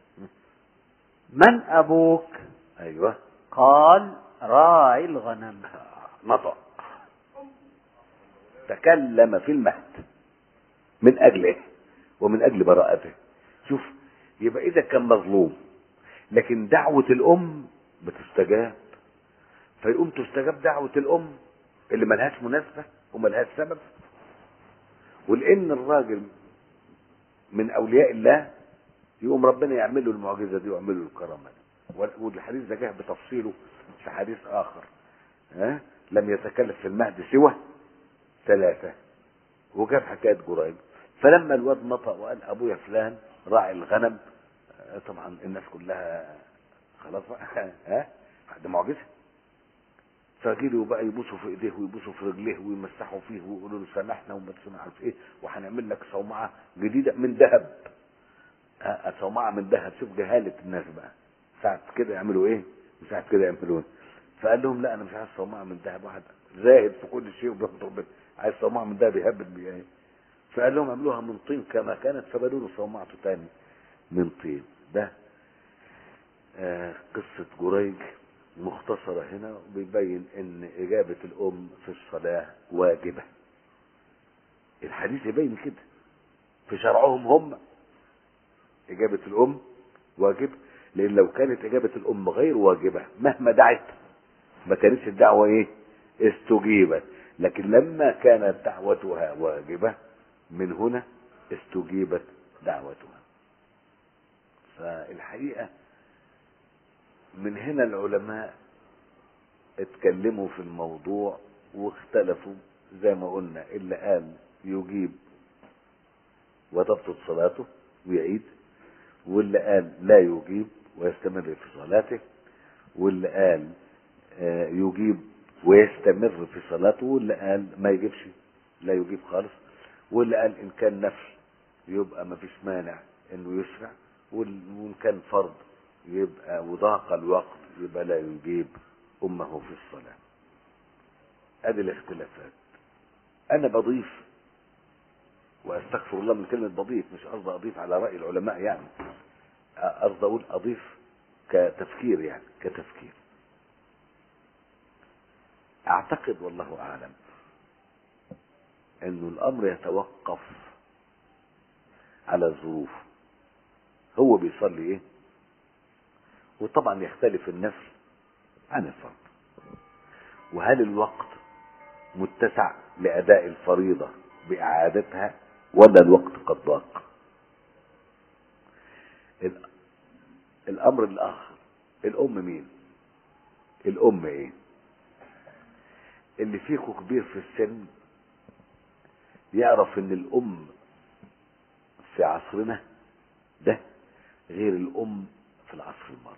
من أبوك ايوه قال راعي الغنم نطق تكلم في المهد من اجله ومن اجل براءته شوف يبقى اذا كان مظلوم لكن دعوة الام بتستجاب فيقوم تستجاب دعوة الام اللي ملهاش مناسبة وملهاش سبب ولان الراجل من اولياء الله يقوم ربنا يعمل له المعجزه دي ويعمل له الكرامه دي والحديث ده جه بتفصيله في حديث اخر ها لم يتكلف في المهد سوى ثلاثه وجاب حكايه جريج فلما الواد نطق وقال ابويا فلان راعي الغنم آه، طبعا الناس كلها خلاص بقى ها ده معجزه فجيلوا بقى يبوسوا في ايديه ويبوسوا في رجليه ويمسحوا فيه ويقولوا له سامحنا وما مش عارف ايه وهنعمل لك صومعه جديده من ذهب آه، صومعه من ذهب شوف جهاله الناس بقى ساعه كده يعملوا ايه وساعه كده يعملوا ايه فقال لهم لا انا مش عايز صومعه من ذهب واحد زاهد في كل شيء وبياخد ربنا عايز صومعه من ذهب يهبل بيها ايه فقال لهم اعملوها من طين كما كانت فبدوا له صومعته تاني من طين ده آه قصة جريج مختصرة هنا بيبين ان اجابة الام في الصلاة واجبة الحديث يبين كده في شرعهم هم اجابة الام واجبة لان لو كانت اجابة الام غير واجبة مهما دعت ما كانتش الدعوة ايه استجيبت لكن لما كانت دعوتها واجبة من هنا استجيبت دعوتها فالحقيقة من هنا العلماء اتكلموا في الموضوع واختلفوا زي ما قلنا اللي قال يجيب وتبطل صلاته ويعيد واللي قال لا يجيب ويستمر في صلاته واللي قال آه، يجيب ويستمر في صلاته واللي قال ما يجيبش لا يجيب خالص واللي قال ان كان نفل يبقى ما فيش مانع انه يسرع وال- وان كان فرض يبقى وضاق الوقت يبقى لا يجيب امه في الصلاه ادي الاختلافات انا بضيف واستغفر الله من كلمه بضيف مش قصدي اضيف على راي العلماء يعني قصدي اقول اضيف كتفكير يعني كتفكير اعتقد والله اعلم انه الامر يتوقف على الظروف هو بيصلي ايه وطبعا يختلف النفل عن الفرض وهل الوقت متسع لاداء الفريضه باعادتها ولا الوقت قد ضاق ال- الامر الاخر الام مين الام ايه اللي فيكم كبير في السن يعرف ان الام في عصرنا ده غير الام في العصر الماضي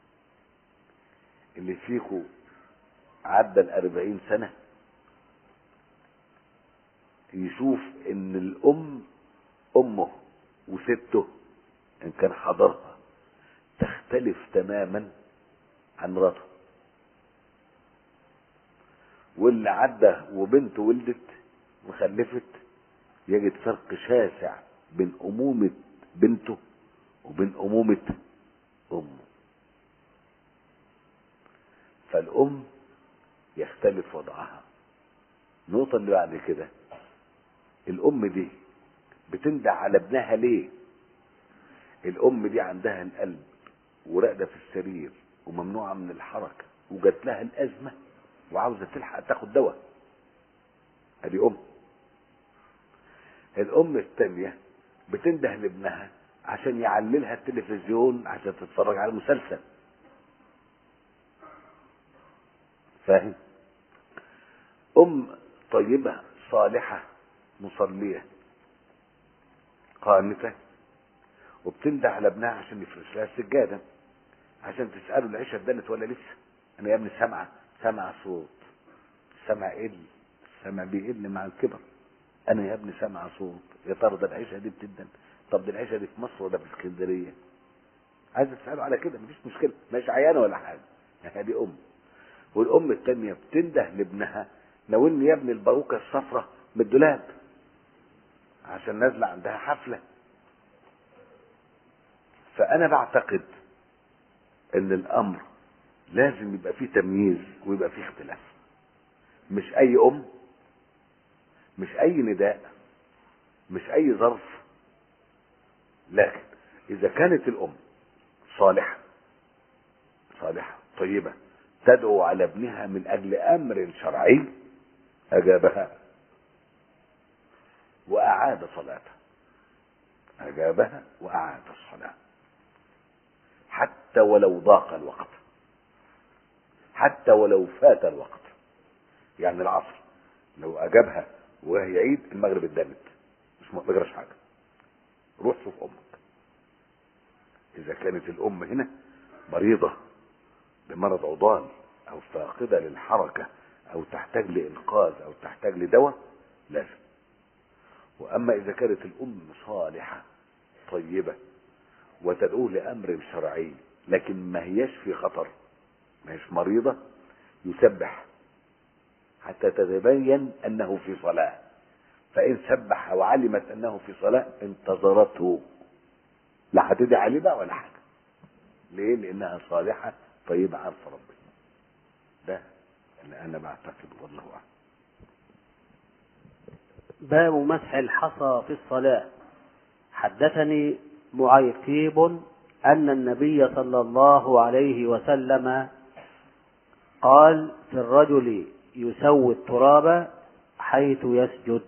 اللي فيكم عدى الأربعين سنة يشوف ان الام امه وسته ان كان حضرها تختلف تماما عن مراته واللي عدى وبنته ولدت وخلفت يجد فرق شاسع بين أمومة بنته وبين أمومة أمه فالأم يختلف وضعها النقطة اللي بعد كده الأم دي بتندع على ابنها ليه؟ الأم دي عندها القلب وراقدة في السرير وممنوعة من الحركة وجات لها الأزمة وعاوزة تلحق تاخد دواء ادي أم الأم الثانية بتنده لابنها عشان يعللها التلفزيون عشان تتفرج على مسلسل فاهم أم طيبة صالحة مصلية قانتة وبتنده على ابنها عشان يفرش لها السجادة عشان تسأله العشاء اتدنت ولا لسه أنا يا ابني سامعة سامعة صوت سامع قل سامع بيقل مع الكبر أنا يا ابني سامعة صوت يا ترى ده العشاء دي بتدن طب دي العشاء دي في مصر ولا في اسكندرية عايز تسأله على كده مفيش مشكلة مش عيانة ولا حاجة هذه أم والأم التانية بتنده لابنها ناولني يا ابني الباروكة الصفراء من الدولاب عشان نازلة عندها حفلة فأنا بعتقد إن الأمر لازم يبقى فيه تمييز ويبقى فيه اختلاف مش أي أم مش أي نداء مش أي ظرف لكن إذا كانت الأم صالحة صالحة طيبة تدعو على ابنها من أجل أمر شرعي أجابها وأعاد صلاته أجابها وأعاد الصلاة حتى ولو ضاق الوقت حتى ولو فات الوقت يعني العصر لو أجابها وهي عيد المغرب اتدنت مش ما بيجراش حاجة روح شوف أمك إذا كانت الأم هنا مريضة بمرض عضال أو فاقدة للحركة أو تحتاج لإنقاذ أو تحتاج لدواء لازم وأما إذا كانت الأم صالحة طيبة وتدعو لأمر شرعي لكن ما هيش في خطر ما هيش مريضة يسبح حتى تتبين أنه في صلاة فإن سبح وعلمت أنه في صلاة انتظرته لا هتدعي عليه بقى ولا حاجة ليه؟ لأنها صالحة طيبة عارفة ربنا ده اللي أنا بعتقد والله أعلم باب مسح الحصى في الصلاة حدثني معيقيب أن النبي صلى الله عليه وسلم قال في الرجل يسوي التراب حيث يسجد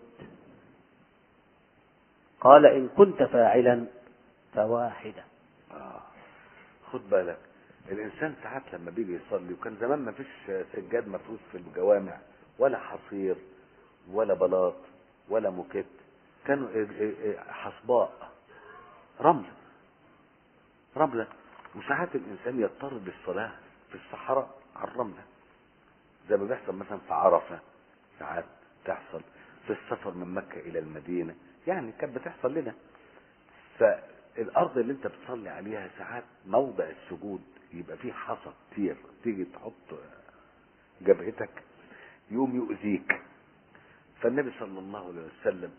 قال إن كنت فاعلا فواحدة آه. خد بالك الانسان ساعات لما بيجي يصلي وكان زمان ما فيش سجاد مفروض في الجوامع ولا حصير ولا بلاط ولا موكيت كانوا إيه إيه إيه حصباء رمل رملة وساعات الانسان يضطر بالصلاة في الصحراء على الرملة زي ما بيحصل مثلا في عرفة ساعات تحصل في السفر من مكة إلى المدينة يعني كانت بتحصل لنا فالأرض اللي أنت بتصلي عليها ساعات موضع السجود يبقى فيه حصى كتير تيجي تحط جبهتك يقوم يؤذيك فالنبي صلى الله عليه وسلم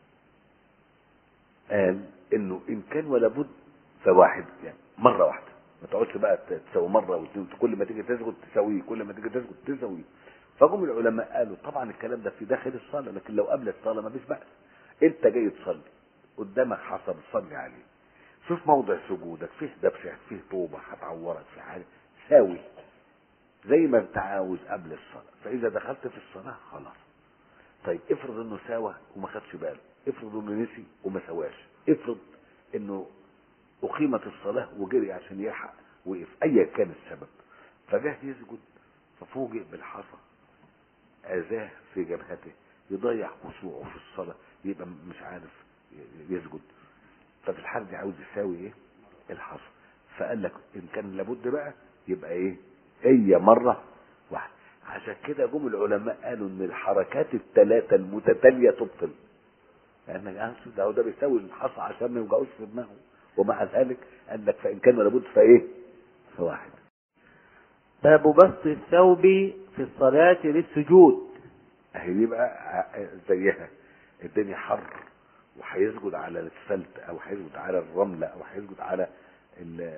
قال انه ان كان ولا بد فواحد يعني مره واحده ما تقعدش بقى تسوي مره واثنين كل ما تيجي تسجد تسويه كل ما تيجي تسجد تسويه فجم العلماء قالوا طبعا الكلام ده في داخل الصلاه لكن لو قبل الصلاه ما فيش بأس انت جاي تصلي قدامك حصى بتصلي عليه شوف موضع سجودك فيه دبشه فيه طوبه هتعورك في حاجه ساوي زي ما انت عاوز قبل الصلاه فاذا دخلت في الصلاه خلاص طيب افرض انه ساوى وما خدش باله افرض انه نسي وما سواش افرض انه اقيمت الصلاه وجري عشان يلحق وقف ايا كان السبب فجاه يسجد ففوجئ بالحصى اذاه في جبهته يضيع خشوعه في الصلاه يبقى مش عارف يسجد ففي الحال دي عاوز يساوي ايه الحصى فقال لك ان كان لابد بقى يبقى ايه هي مره واحده عشان كده جم العلماء قالوا ان الحركات الثلاثه المتتاليه تبطل لان يعني ده ده بيساوي الحصى عشان ما يوجعوش في دماغه ومع ذلك قال لك فان كان لابد فايه فواحد باب بسط الثوب في الصلاة للسجود اهي دي بقى ع- زيها الدنيا حر وهيسجد على الاسفلت او هيسجد على الرمله او هيسجد على ال-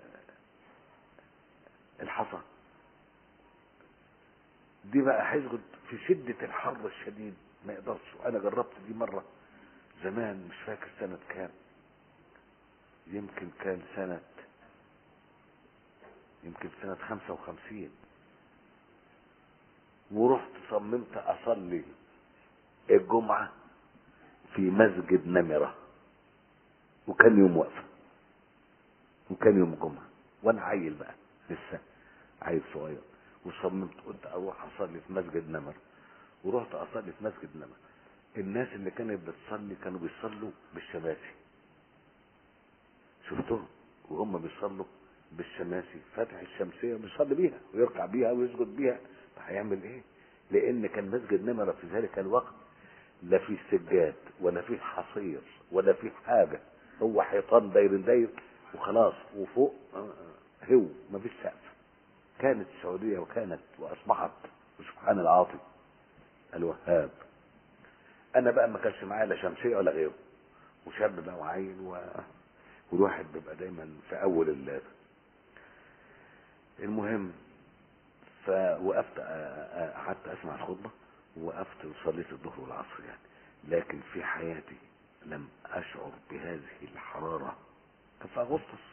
الحصى دي بقى هيسجد في شدة الحر الشديد ما يقدرش وانا جربت دي مرة زمان مش فاكر سنة كام يمكن كان سنة يمكن سنة خمسة وخمسين ورحت صممت اصلي الجمعة في مسجد نمرة وكان يوم وقفة وكان يوم جمعة وانا عيل بقى لسه عيل صغير وصممت قلت اروح اصلي في مسجد نمر ورحت اصلي في مسجد نمر الناس اللي كانت بتصلي كانوا بيصلوا بالشماسي شفتهم وهم بيصلوا بالشماسي فاتح الشمسية وبيصلي بيها ويركع بيها ويسجد بيها طب هيعمل ايه لان كان مسجد نمرة في ذلك الوقت لا فيه سجاد ولا فيه حصير ولا فيه حاجة هو حيطان داير داير وخلاص وفوق آه، هو مفيش سقف كانت السعودية وكانت وأصبحت وسبحان العاطي الوهاب أنا بقى ما كانش معايا لا شمسية ولا غيره وشاب بقى وعيل و... والواحد بيبقى دايما في أول اللاب المهم فوقفت أ- أ- قعدت أسمع الخطبة ووقفت وصليت الظهر والعصر يعني لكن في حياتي لم أشعر بهذه الحرارة كان في أغسطس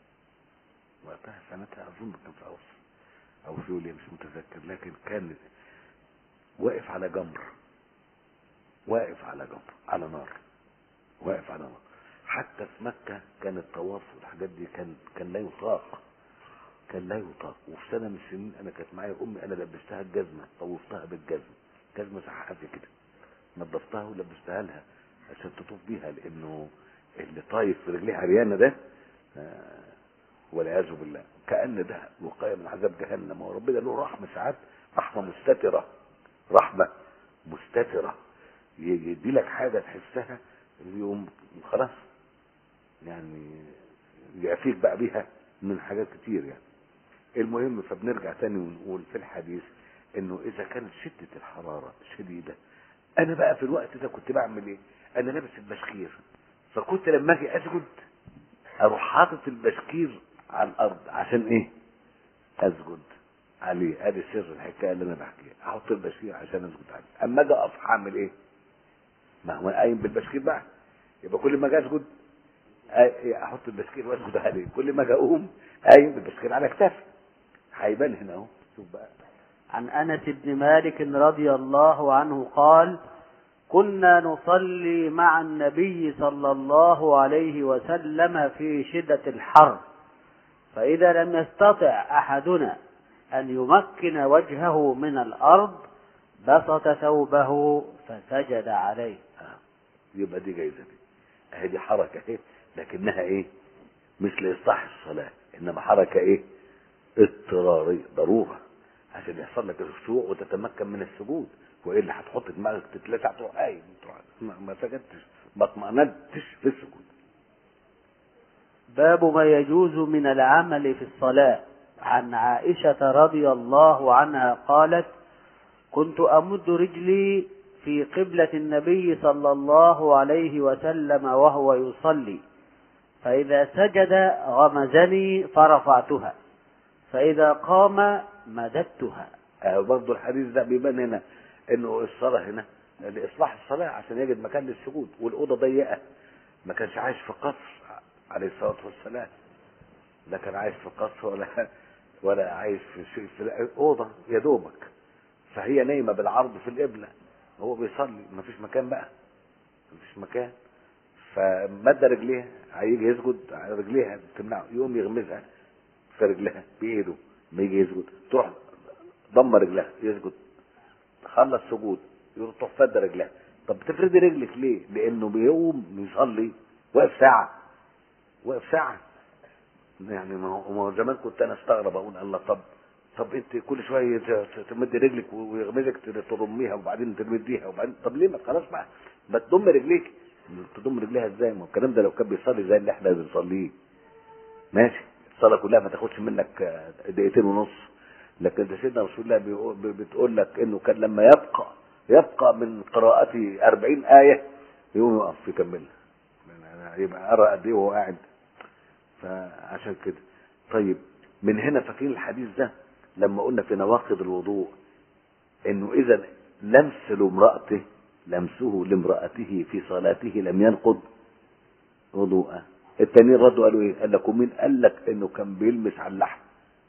وقتها سنتها أظن كان في أغسطس او في يوليو مش متذكر لكن كان واقف على جمر واقف على جمر على نار واقف على نار حتى في مكة كان الطواف والحاجات دي كان كان لا يطاق كان لا يطاق وفي سنة من السنين انا كانت معايا امي انا لبستها الجزمة طوفتها بالجزمة جزمة سحقتي كده نظفتها ولبستها لها عشان تطوف بيها لانه اللي طايف في رجليه عريانة ده آه، والعياذ بالله كأن ده وقاية من عذاب جهنم وربنا له رحمة ساعات رحمة مستترة رحمة مستترة ي- يدي لك حاجة تحسها يوم خلاص يعني يعفيك بقى بيها من حاجات كتير يعني المهم فبنرجع تاني ونقول في الحديث انه اذا كانت شدة الحرارة شديدة انا بقى في الوقت ده كنت بعمل ايه انا لابس البشكير فكنت لما اجي اسجد اروح حاطط البشكير على الارض عشان ايه اسجد عليه ادي سر الحكايه اللي انا بحكيها احط البشكير عشان اسجد عليه اما اجي اقف هعمل ايه ما هو قايم بالبشكير بقى يبقى كل ما اجي اسجد أ- احط البشكير واسجد عليه كل ما اجي اقوم قايم بالبشكير على كتافي هيبان هنا اهو شوف بقى عن انس بن مالك رضي الله عنه قال كنا نصلي مع النبي صلى الله عليه وسلم في شده الحر فاذا لم يستطع احدنا ان يمكن وجهه من الارض بسط ثوبه فسجد عليه آه. يبقى دي جايزه دي اهي دي حركه اهي لكنها ايه مش لاصلاح الصلاه انما حركه ايه اضطراريه ضروره عشان يحصل لك الخشوع وتتمكن من السجود والا هتحط دماغك تتلسع تروح قايم تروح ما ما سجدتش ما اطمأننتش في السجود باب ما يجوز من العمل في الصلاة عن عائشة رضي الله عنها قالت كنت أمد رجلي في قبلة النبي صلى الله عليه وسلم وهو يصلي فإذا سجد غمزني فرفعتها فإذا قام مددتها آه برضه الحديث ده بيبان هنا انه الصلاه هنا لاصلاح الصلاه عشان يجد مكان للسجود والاوضه ضيقه ما كانش عايش في قصر عليه الصلاه والسلام لا كان عايش في قصر ولا ولا عايش في شيء في اوضه يا دوبك فهي نايمه بالعرض في القبله هو بيصلي ما فيش مكان بقى ما فيش مكان فمد رجليها هيجي يسجد رجليها تمنعه يقوم يغمزها في رجلها بايده ما يجي يسجد تروح ضم رجلها يسجد خلص سجود يروح تروح فد رجلها طب بتفردي رجلك ليه؟ لانه بيقوم يصلي واقف ساعه واقف ساعه يعني ما هو ما هو زمان كنت انا استغرب اقول الله طب طب انت كل شويه ت- تمد رجلك ويغمزك ترميها وبعدين تمديها وبعدين طب ليه ما خلاص بقى ما تضم رجليك تضم رجليها ازاي ما هو الكلام ده لو كان بيصلي زي اللي احنا بنصليه ماشي الصلاه كلها ما تاخدش منك آه، دقيقتين ونص لكن ده سيدنا رسول الله بيقول- ب- بتقول لك انه كان لما يبقى يبقى من قراءته 40 ايه يقوم يقف يكملها يعني يبقى قرا قد ايه وهو قاعد فعشان كده طيب من هنا فاكرين الحديث ده لما قلنا في نواقض الوضوء انه اذا لمس لامرأته لمسه لامرأته في صلاته لم ينقض وضوءه التانيين ردوا قالوا ايه قال لك ومين قال لك انه كان بيلمس على اللحم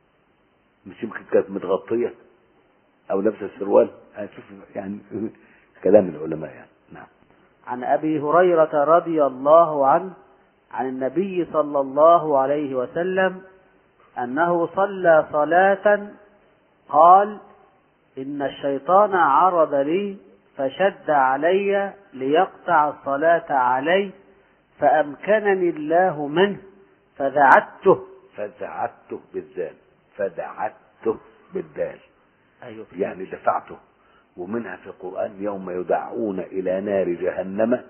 مش يمكن كانت متغطية او لابسه سروال شوف يعني كلام العلماء يعني نعم عن أبي هريرة رضي الله عنه عن النبي صلى الله عليه وسلم أنه صلى صلاة قال إن الشيطان عرض لي فشد علي ليقطع الصلاة علي فأمكنني الله منه فذعته فدعته بالذال فدعته بالدال أيوة يعني دفعته ومنها في القرآن يوم يدعون إلى نار جهنم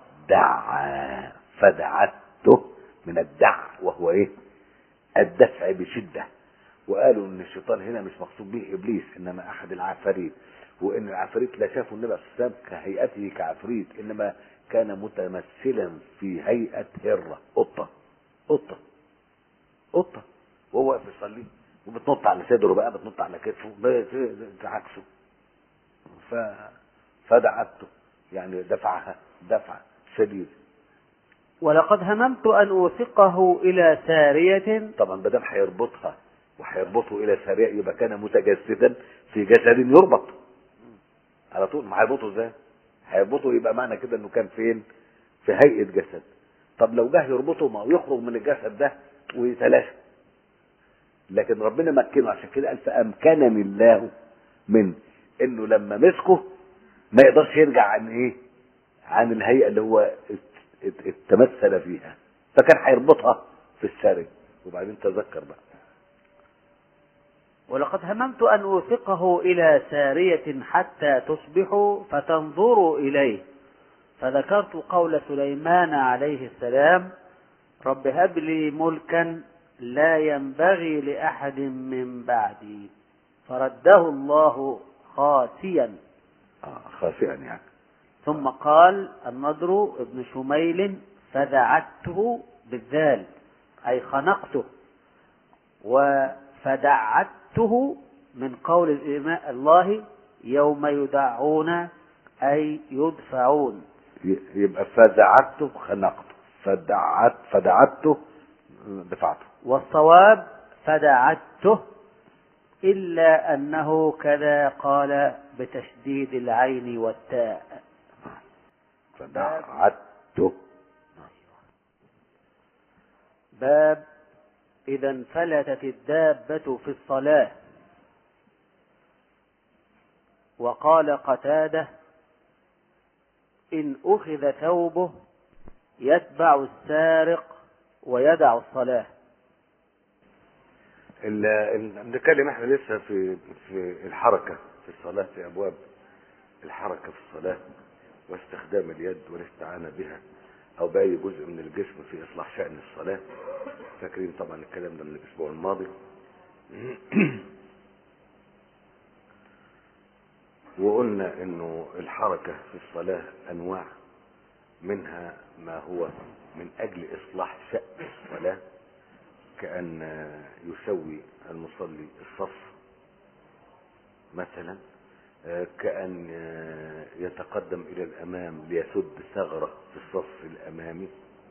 دعا فدعته من الدع وهو إيه الدفع بشدة وقالوا إن الشيطان هنا مش مقصود به إبليس إنما أحد العفاريت وإن العفاريت لا شافوا النبي صلى الله عليه وسلم كهيئته كعفريت إنما كان متمثلا في هيئة هرة قطة قطة قطة وهو واقف يصلي وبتنط على صدره بقى بتنط على كتفه بتعكسه ف فدعته يعني دفعها دفع شديد ولقد هممت أن أوثقه إلى سارية طبعا بدل هيربطها وهيربطه الى سريع يبقى كان متجسدا في جسد يربط على طول ما هيربطه ازاي هيربطه يبقى معنى كده انه كان فين في هيئه جسد طب لو جه يربطه ما هو يخرج من الجسد ده ويتلاشى لكن ربنا مكنه عشان كده قال فامكنني الله من انه لما مسكه ما يقدرش يرجع عن ايه عن الهيئه اللي هو ات- ات- اتمثل فيها فكان هيربطها في الساري وبعدين تذكر بقى ولقد هممت أن أوثقه إلى سارية حتى تصبحوا فتنظروا إليه فذكرت قول سليمان عليه السلام رب هب لي ملكا لا ينبغي لأحد من بعدي فرده الله خاسيا اه خاسئا يعني ثم قال النضر ابن شميل فدعته بالذال أي خنقته وفدعته من قول الإماء الله يوم يدعون أي يدفعون ي- يبقى فدعته خنقته فدعت فدعته دفعته والصواب فدعته إلا أنه كذا قال بتشديد العين والتاء فدعته باب إذا انفلتت الدابة في الصلاة وقال قتادة إن أخذ ثوبه يتبع السارق ويدع الصلاة ال- ال- بنتكلم احنا لسه في في الحركه في الصلاه في ابواب الحركه في الصلاه واستخدام اليد والاستعانه بها او باي جزء من الجسم في اصلاح شان الصلاه فاكرين طبعا الكلام ده من الاسبوع الماضي وقلنا انه الحركه في الصلاه انواع منها ما هو من اجل اصلاح شان الصلاه كأن يسوي المصلي الصف مثلا آه، كأن آه، يتقدم إلى الأمام ليسد ثغرة في الصف الأمامي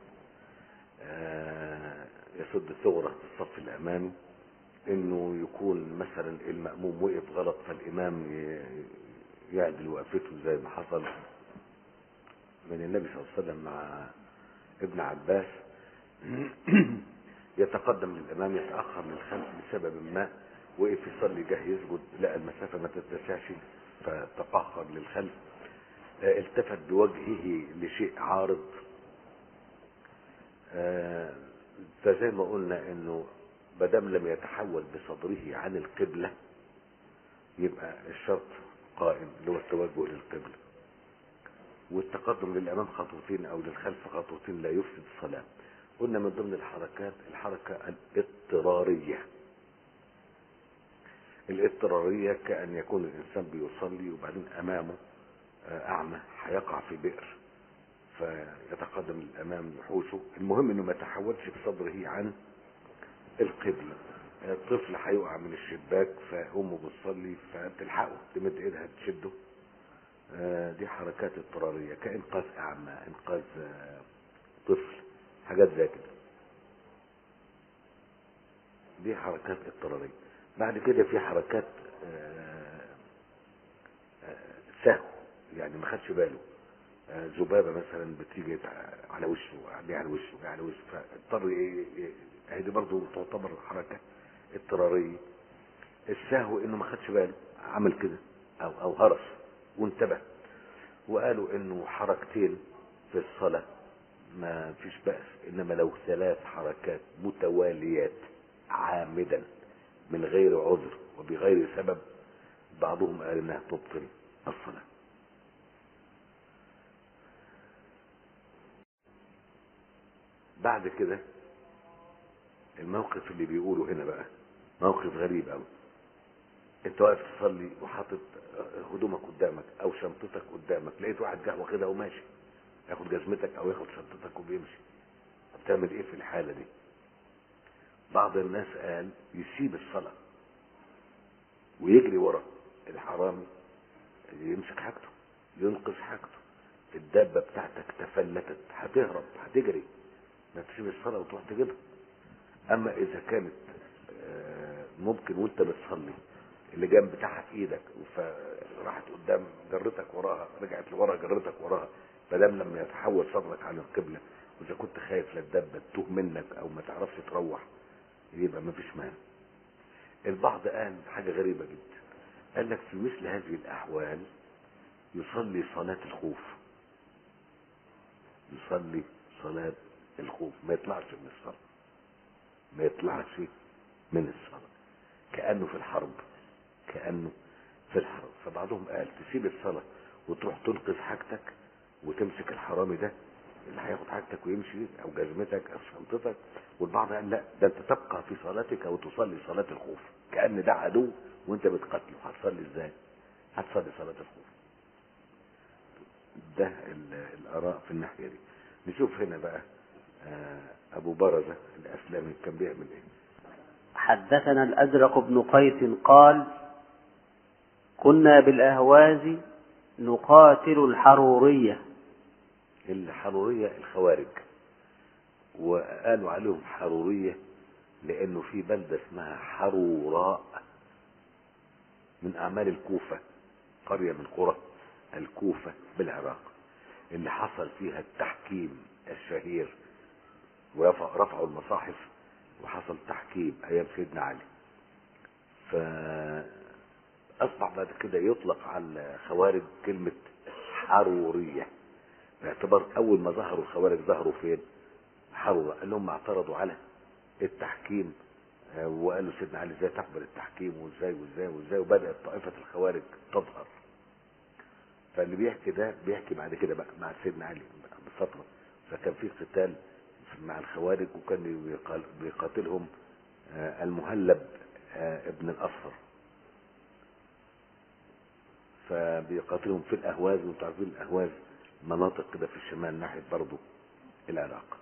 آه، يسد ثغرة في الصف الأمامي إنه يكون مثلا المأموم وقف غلط فالإمام ي- يعدل وقفته زي ما حصل من النبي صلى الله عليه وسلم مع ابن عباس يتقدم للامام يتاخر للخلف لسبب ما وقف يصلي جه يسجد لقى المسافه ما تتسعش فتقهر للخلف آه، التفت بوجهه لشيء عارض آه، فزي ما قلنا انه مادام لم يتحول بصدره عن القبله يبقى الشرط قائم اللي هو التوجه للقبله والتقدم للامام خطوتين او للخلف خطوتين لا يفسد الصلاه قلنا من ضمن الحركات الحركه الاضطراريه الاضطراريه كان يكون الانسان بيصلي وبعدين امامه آه، اعمى هيقع في بئر فيتقدم للامام يحوشه المهم انه ما يتحولش بصدره عن القبله الطفل هيقع من الشباك فامه بتصلي فتلحقه تمد ايدها تشده آه، دي حركات اضطراريه كانقاذ اعمى انقاذ آه، طفل حاجات زي كده دي حركات اضطراريه بعد كده في حركات آه، آه، سهو يعني ما خدش باله آه، ذبابه مثلا بتيجي تع- على وشه عليه على وشه جه على وشه فاضطر ايه إيه- هي دي برضه تعتبر حركه اضطراريه السهو انه ما خدش باله عمل كده او او هرس وانتبه وقالوا انه حركتين في الصلاه ما فيش بأس انما لو ثلاث حركات متواليات عامدا من غير عذر وبغير سبب بعضهم قال انها تبطل الصلاه بعد كده الموقف اللي بيقوله هنا بقى موقف غريب قوي انت واقف تصلي وحاطط هدومك قدامك او شنطتك قدامك لقيت واحد جه واخدها وماشي ياخد جزمتك او ياخد شنطتك وبيمشي بتعمل ايه في الحالة دي بعض الناس قال يسيب الصلاة ويجري ورا الحرامي يمسك حاجته ينقذ حاجته الدابة بتاعتك تفلتت هتهرب هتجري ما تسيب الصلاة وتروح تجيبها اما اذا كانت آه، ممكن وانت بتصلي اللي جنب بتاعها في ايدك فراحت قدام جرتك وراها رجعت لورا جرتك وراها فدام لما يتحول صدرك عن القبله واذا كنت خايف لا الدبه تتوه منك او ما تعرفش تروح يبقى ما فيش مانع البعض قال حاجه غريبه جدا قال لك في مثل هذه الاحوال يصلي صلاه الخوف يصلي صلاه الخوف ما يطلعش من الصلاه ما يطلعش من الصلاه كانه في الحرب كانه في الحرب فبعضهم قال تسيب الصلاه وتروح تنقذ حاجتك وتمسك الحرامي ده اللي هياخد حاجتك ويمشي او جزمتك او شنطتك والبعض قال لا ده انت تبقى في صلاتك وتصلي صلاه الخوف كان ده عدو وانت بتقتله هتصلي ازاي؟ هتصلي صلاه الخوف ده ال- الاراء في الناحيه دي نشوف هنا بقى آه، ابو برزه الاسلامي كان بيعمل ايه؟ حدثنا الأزرق بن قيس قال كنا بالأهواز نقاتل الحرورية الحرورية الخوارج وقالوا عليهم حرورية لأنه في بلدة اسمها حروراء من أعمال الكوفة قرية من قرى الكوفة بالعراق اللي حصل فيها التحكيم الشهير ورفعوا المصاحف وحصل تحكيم أيام سيدنا علي فأصبح بعد كده يطلق على الخوارج كلمة حرورية باعتبار اول ما ظهروا الخوارج ظهروا فين حرورة قال لهم اعترضوا على التحكيم آه، وقالوا سيدنا علي ازاي تقبل التحكيم وازاي وازاي وازاي وبدات طائفه الخوارج تظهر فاللي بيحكي ده بيحكي بعد كده بقى مع سيدنا علي بفتره فكان في قتال مع الخوارج وكان بيقال- بيقاتلهم آه، المهلب آه، ابن الاصفر فبيقاتلهم في الاهواز وانتوا عارفين الاهواز مناطق كده في الشمال ناحيه برضه العراق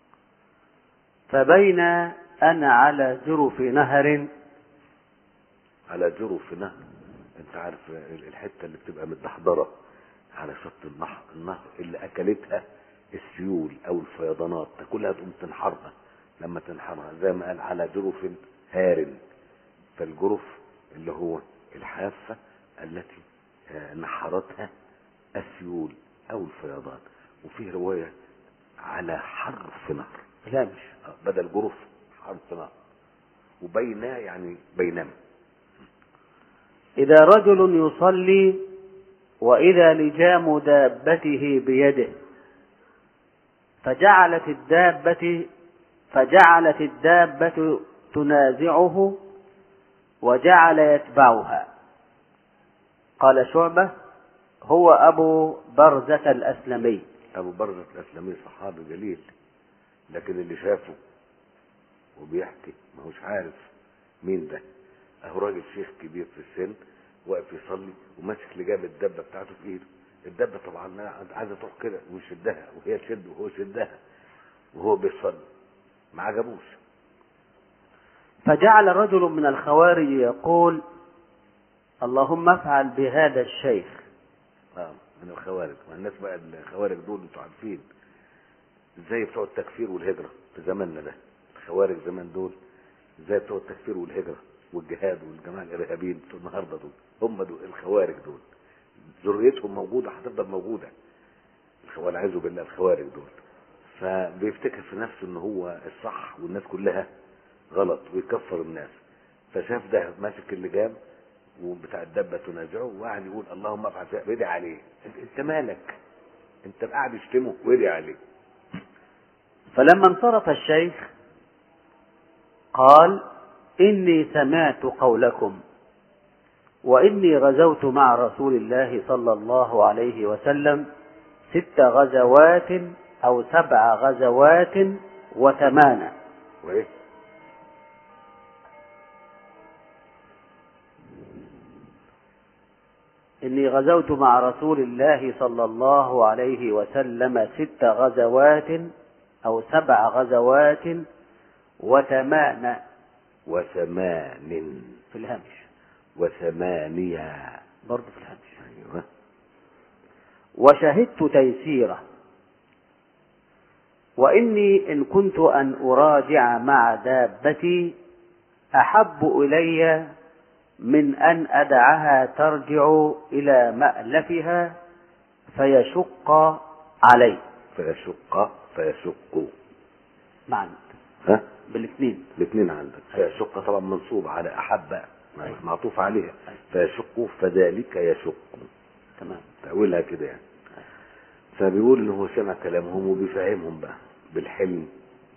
فبين أنا على جرف نهر على جرف نهر انت عارف الحته اللي بتبقى متدحضره على شط النهر النهر اللي اكلتها السيول او الفيضانات تاكلها تقوم تنحرها لما تنحرها زي ما قال على جرف هار فالجرف اللي هو الحافه التي آه، نحرتها السيول او الفيضان وفيه روايه على حرف نهر لا مش آه، بدل جرف حرف نهر وبين يعني بينما إذا رجل يصلي وإذا لجام دابته بيده فجعلت الدابة فجعلت الدابة تنازعه وجعل يتبعها قال شعبة هو أبو برزة الأسلمي ابو برزة الاسلمي صحابي جليل لكن اللي شافه وبيحكي ما هوش عارف مين ده اهو راجل شيخ كبير في السن واقف يصلي وماسك لجام الدبه بتاعته في ايده الدبه طبعا عايزه تروح كده ويشدها وهي تشد وهو يشدها وهو بيصلي ما عجبوش فجعل رجل من الخوارج يقول اللهم افعل بهذا الشيخ اه من الخوارج ما الناس بقى الخوارج دول انتوا عارفين زي بتوع التكفير والهجره في زماننا ده الخوارج زمان دول زي بتوع التكفير والهجره والجهاد والجماعه الارهابيين بتوع النهارده دول هم دول الخوارج دول ذريتهم موجوده هتفضل موجوده الخوارج عايزوا بالله الخوارج دول فبيفتكر في نفسه ان هو الصح والناس كلها غلط ويكفر الناس فشاف ده ماسك اللجام وبتاع الدبه تنازعه وقعد يقول اللهم افعل فيها ويدعي عليه انت, انت مالك انت قاعد يشتمه ويدعي عليه فلما انصرف الشيخ قال إني سمعت قولكم وإني غزوت مع رسول الله صلى الله عليه وسلم ست غزوات أو سبع غزوات وثمانة وايه إني غزوت مع رسول الله صلى الله عليه وسلم ست غزوات أو سبع غزوات وثمان وثمان في الهمش وثمانية برضه في الهمش ايوه وشهدت تيسيره وإني إن كنت أن أراجع مع دابتي أحب إلي من أن أدعها ترجع إلى مألفها فيشق علي فيشق فيشق معا ها بالاثنين الاثنين عندك فيشق طبعا منصوب على احب معطوف عليها فيشق فذلك يشق تمام تأويلها كده يعني فبيقول ان هو سمع كلامهم وبيفهمهم بقى بالحلم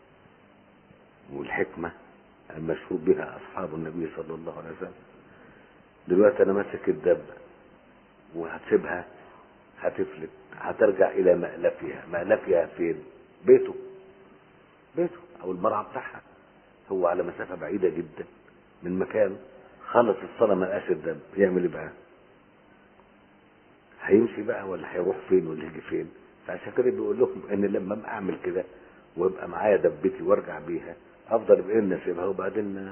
والحكمة المشهور بها أصحاب النبي صلى الله عليه وسلم دلوقتي أنا ماسك الدبة وهتسيبها هتفلت هترجع إلى مألفها مألفها فين؟ بيته بيته أو المرعى بتاعها هو على مسافة بعيدة جدا من مكان خلص الصلاة ما لقاش الدب يعمل ايه بقى؟ هيمشي بقى ولا هيروح فين ولا يجي فين؟ فعشان كده بيقول لهم ان لما ابقى اعمل كده ويبقى معايا دبتي وارجع بيها افضل بان اسيبها وبعدين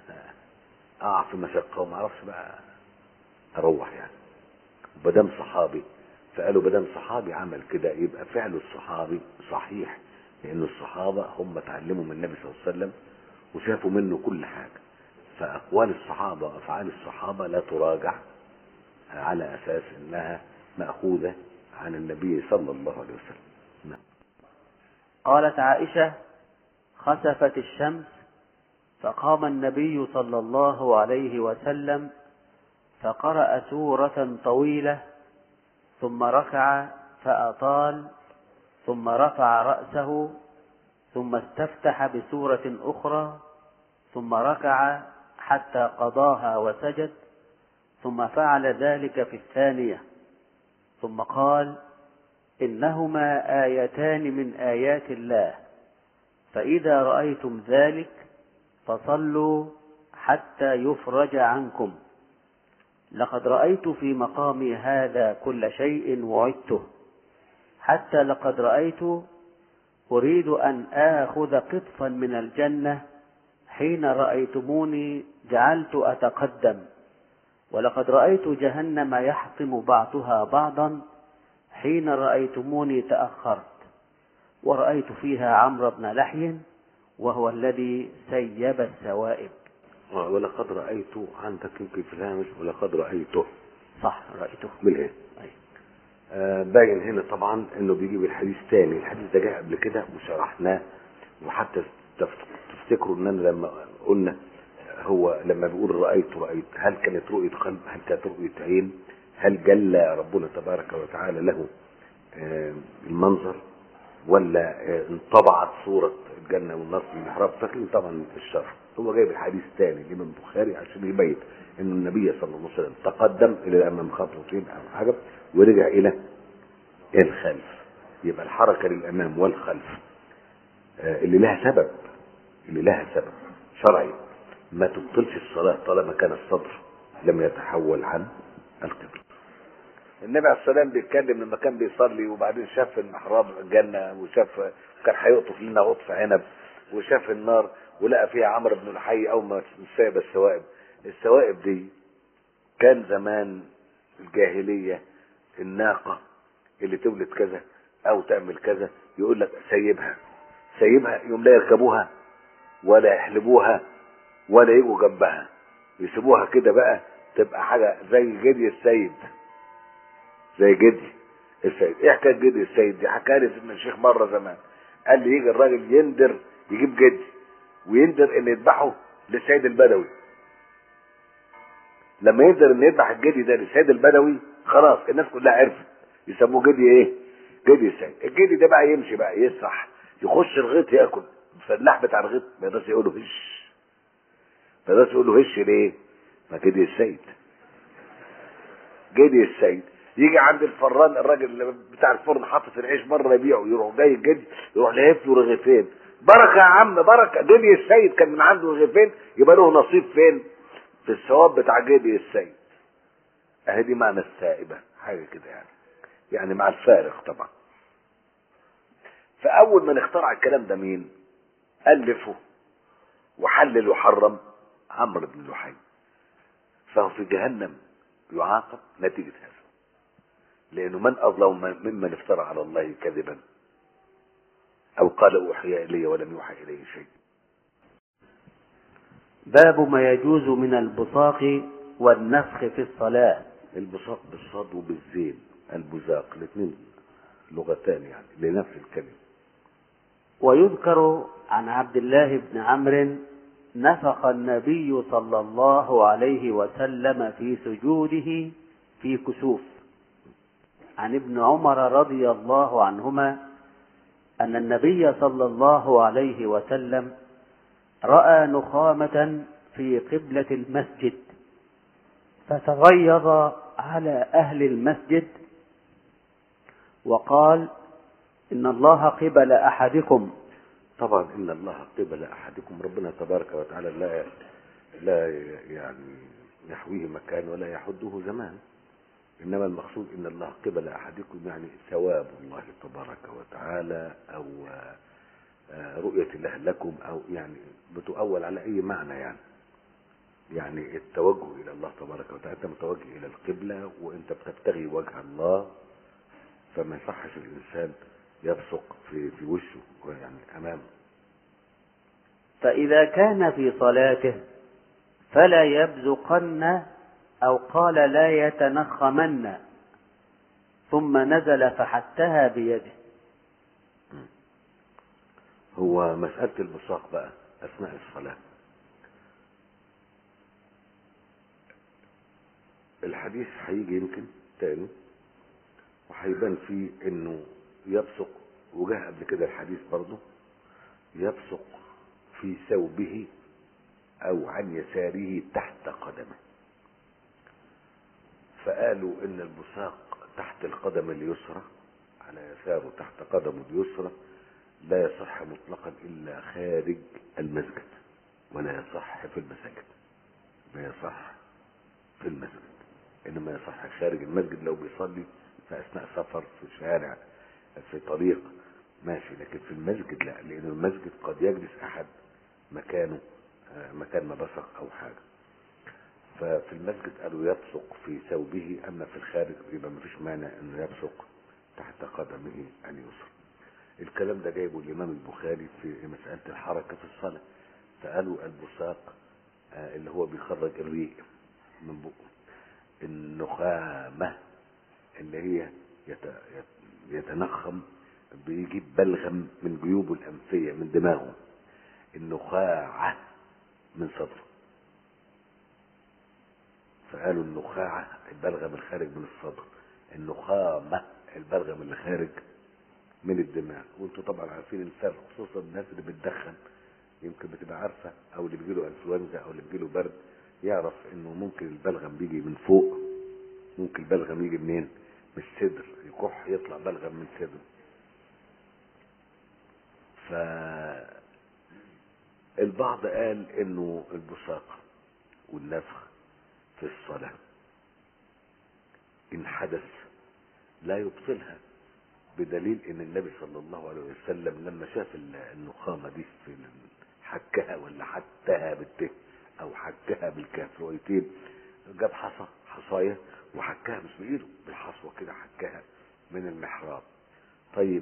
اقع في مشقه وما اعرفش بقى اروح يعني وبدام صحابي فقالوا بدام صحابي عمل كده يبقى فعل الصحابي صحيح لان الصحابه هم اتعلموا من النبي صلى الله عليه وسلم وشافوا منه كل حاجه فاقوال الصحابه وافعال الصحابه لا تراجع على اساس انها ماخوذه عن النبي صلى الله عليه وسلم نعم قالت عائشة خسفت الشمس فقام النبي صلى الله عليه وسلم فقرأ سورة طويلة ثم ركع فأطال ثم رفع رأسه ثم استفتح بسورة أخرى ثم ركع حتى قضاها وسجد ثم فعل ذلك في الثانية ثم قال إنهما آيتان من آيات الله فإذا رأيتم ذلك فصلوا حتى يفرج عنكم لقد رأيت في مقامي هذا كل شيء وعدته حتى لقد رأيت أريد أن آخذ قطفا من الجنة حين رأيتموني جعلت أتقدم ولقد رأيت جهنم يحطم بعضها بعضا حين رأيتموني تأخرت ورأيت فيها عمرو بن لحي وهو الذي سيب السوائب ولقد رأيت عندك يمكن في الهامش ولقد رأيته صح رأيته بالهي أي. آه باين هنا طبعا انه بيجيب الحديث تاني الحديث ده جاء قبل كده وشرحناه وحتى تف- تفتكروا ان انا لما قلنا هو لما بيقول رأيت رأيت هل كانت رؤية قلب هل كانت رؤية عين هل جل ربنا تبارك وتعالى له آه، المنظر ولا آه، انطبعت صورة الجنة والنار في المحراب فاكرين طبعا الشرح هو جايب الحديث تاني الإمام البخاري عشان يبين ان النبي صلى الله عليه وسلم تقدم الى الامام خطوتين او حاجه ورجع الى الخلف يبقى الحركه للامام والخلف آه، اللي لها سبب اللي لها سبب شرعي ما تبطلش الصلاه طالما كان الصدر لم يتحول عن القبله النبي عليه السلام بيتكلم لما كان بيصلي وبعدين شاف المحراب الجنه وشاف كان هيقطف لنا قطف عنب وشاف النار ولقى فيها عمرو بن الحي اول ما ساب السوائب السوائب دي كان زمان الجاهليه الناقه اللي تولد كذا او تعمل كذا يقول لك سيبها سيبها يوم لا يركبوها ولا يحلبوها ولا يجوا جنبها يسيبوها كده بقى تبقى حاجه زي جدي السيد زي جدي السيد ايه حكايه جدي السيد دي حكى لي سيدنا الشيخ مره زمان قال لي يجي الراجل يندر يجيب جدي ويندر ان يذبحه للسيد البدوي لما يندر ان يذبح الجدي ده للسيد البدوي خلاص الناس كلها عرفت يسموه جدي ايه جدي السيد الجدي ده بقى يمشي بقى يسرح يخش الغيط ياكل الفلاح بتاع الغيط ما يقدرش يقول له هش ما يقدرش يقول له هش ليه ما جدي السيد جدي السيد يجي عند الفران الراجل اللي بتاع الفرن حاطط العيش بره يبيعه يروح جاي الجدي يروح لهف له رغيفين بركه يا عم بركه جدي السيد كان من عنده رغيفين يبقى له نصيب فين؟ في الثواب بتاع جدي السيد اهي دي معنى السائبه حاجه كده يعني يعني مع الفارق طبعا فاول من اخترع الكلام ده مين؟ الفه وحلل وحرم عمرو بن لحي فهو في جهنم يعاقب نتيجه هذا لانه من اظلم ممن افترى على الله كذبا او قال اوحي الي ولم يوحى اليه شيء باب ما يجوز من البصاق والنفخ في الصلاة البصاق بالصاد وبالزين البزاق الاثنين لغتان يعني لنفس الكلمه ويذكر عن عبد الله بن عمرو نفخ النبي صلى الله عليه وسلم في سجوده في كسوف عن ابن عمر رضي الله عنهما أن النبي صلى الله عليه وسلم رأى نخامة في قبلة المسجد فتغيظ على أهل المسجد وقال إن الله قبل أحدكم طبعا ان الله قبل احدكم ربنا تبارك وتعالى لا لا يعني يحويه مكان ولا يحده زمان انما المقصود ان الله قبل احدكم يعني ثواب الله تبارك وتعالى او آه، رؤية الله لكم او يعني بتؤول على اي معنى يعني يعني التوجه الى الله تبارك وتعالى انت متوجه الى القبلة وانت بتبتغي وجه الله فما يصحش الانسان يبصق في في وشه يعني امامه فإذا كان في صلاته فلا يبزقن أو قال لا يتنخمن ثم نزل فحتها بيده هو مسألة البصاق بقى أثناء الصلاة الحديث هيجي يمكن تاني وهيبان فيه انه يبصق وجه قبل كده الحديث برضه يبصق في ثوبه او عن يساره تحت قدمه فقالوا ان البصاق تحت القدم اليسرى على يساره تحت قدمه اليسرى لا يصح مطلقا الا خارج المسجد ولا يصح في المساجد لا يصح في المسجد انما يصح خارج المسجد لو بيصلي في اثناء سفر في شارع في طريق ماشي لكن في المسجد لا لان المسجد قد يجلس احد مكانه آه، مكان ما بصق او حاجه ففي المسجد قالوا يبصق في ثوبه اما في الخارج يبقى ما فيش مانع انه يبصق تحت قدمه اليسرى الكلام ده جايبه الامام البخاري في مساله الحركه في الصلاه فقالوا البصاق آه، اللي هو بيخرج الريق من بقه النخامه اللي هي يت- يت- يتنخم بيجيب بلغم من جيوبه الانفيه من دماغه النخاعه من صدره فقالوا النخاعه البلغم الخارج من الصدر النخامه البلغم اللي خارج من الدماغ وانتوا طبعا عارفين الفرق خصوصا الناس اللي بتدخن يمكن بتبقى عارفه او اللي بيجيله انفلونزا او اللي بيجيله برد يعرف انه ممكن البلغم بيجي من فوق ممكن البلغم يجي منين من الصدر يكح يطلع بلغم من صدره ف البعض قال انه البصاق والنفخ في الصلاة ان حدث لا يبطلها بدليل ان النبي صلى الله عليه وسلم لما شاف النخامة دي في حكها ولا حتها بالته او حكها بالكاف روايتين جاب حصى حصاية وحكها مش بايده بالحصوة كده حكها من المحراب طيب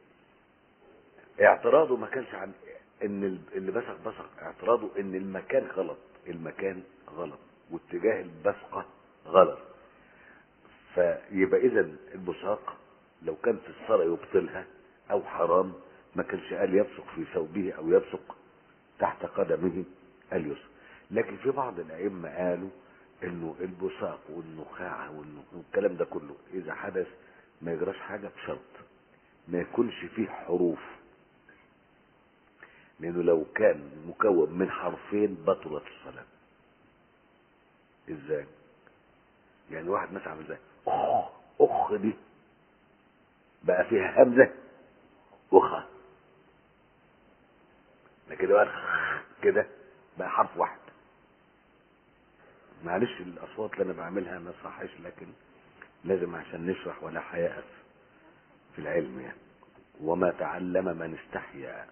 اعتراضه ما كانش عن ان اللي بصق بصق اعتراضه ان المكان غلط المكان غلط واتجاه البصقة غلط فيبقى اذا البصاق لو كان في الصلاة يبطلها او حرام ما كانش قال يبصق في ثوبه او يبصق تحت قدمه اليسرى لكن في بعض الائمه قالوا انه البصاق والنخاعه والكلام ده كله اذا حدث ما يجراش حاجه بشرط ما يكونش فيه حروف لانه لو كان مكون من حرفين بطلت الصلاه ازاي يعني واحد مثلا عامل ازاي اخ اخ دي بقى فيها همزه اخ لكن بقى كده بقى حرف واحد معلش الاصوات اللي انا بعملها ما صحش لكن لازم عشان نشرح ولا حياء في العلم يعني وما تعلم من استحيا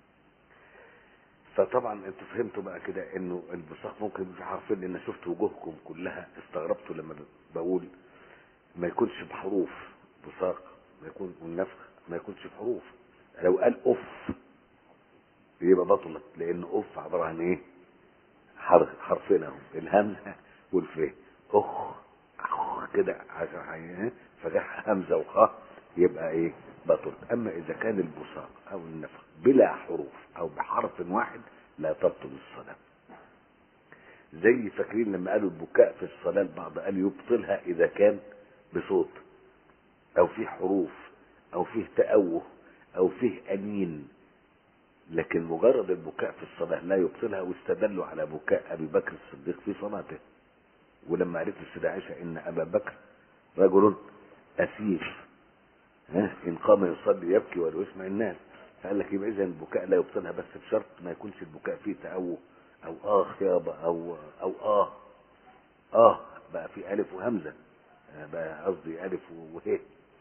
فطبعا انتوا فهمتوا بقى كده انه البصاق ممكن يبقى في حرفين لان شفت وجوهكم كلها استغربتوا لما بقول ما يكونش بحروف بصاق ما يكون والنفخ ما يكونش بحروف لو قال اف يبقى بطلت لان اف عباره عن ايه حرف حرفين اهو الهمزه والف اخ اخ كده عشان فجاء همزه وخ يبقى ايه بطلت اما اذا كان البصاق او النفخ بلا حروف او بحرف واحد لا تبطل الصلاه زي فاكرين لما قالوا البكاء في الصلاه البعض قال يبطلها اذا كان بصوت او فيه حروف او فيه تأوه او فيه انين لكن مجرد البكاء في الصلاة لا يبطلها واستدلوا على بكاء أبي بكر الصديق في صلاته ولما قالت السيدة عائشة إن أبا بكر رجل أسيف ها إن قام يصلي يبكي ولا يسمع الناس فقال لك يبقى إذا البكاء لا يبطلها بس بشرط ما يكونش البكاء فيه تأوه أو آه يابا أو أو آه آه بقى في ألف وهمزة بقى قصدي ألف وهي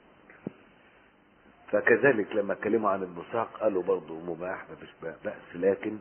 فكذلك لما اتكلموا عن البصاق قالوا برضه مباح ما فيش بأس لكن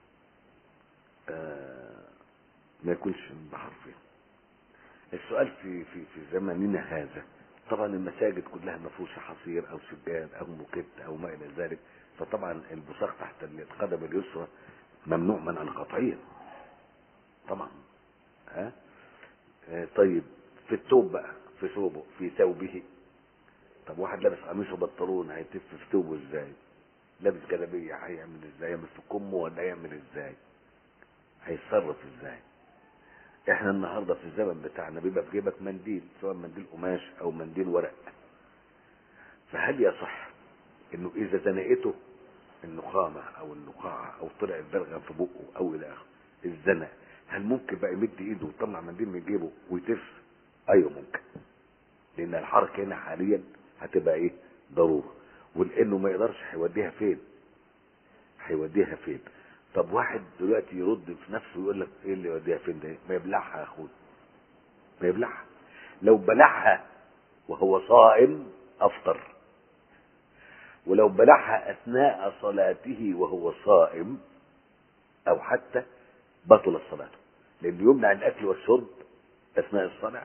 آه ما يكونش بحرفين السؤال في في في زماننا هذا طبعا المساجد كلها مفروشة حصير او سجاد او موكيت او ما الى ذلك فطبعا البصاق تحت القدم اليسرى ممنوع منعا قطعيا طبعا ها آه طيب في الثوب بقى في ثوبه في ثوبه طب واحد لابس قميص وبنطلون هيتف في ثوبه ازاي لابس جلابيه هيعمل ازاي يعمل في كمه ولا يعمل ازاي هيتصرف ازاي احنا النهارده في الزمن بتاعنا بيبقى في جيبك منديل سواء منديل قماش او منديل ورق فهل يصح انه اذا زنقته النخامه او النقاعه او طلع البلغم في بقه او الى اخره الزنق هل ممكن بقى يمد ايده ويطلع منديل من جيبه ويتف ايوه ممكن لان الحركه هنا حاليا هتبقى ايه ضروره ولانه ما يقدرش هيوديها فين هيوديها فين طب واحد دلوقتي يرد في نفسه ويقول لك ايه اللي يوديها فين ده ما يبلعها يا اخويا ما يبلعها لو بلعها وهو صائم افطر ولو بلعها اثناء صلاته وهو صائم او حتى بطل صلاته لانه يمنع الاكل والشرب اثناء الصلاه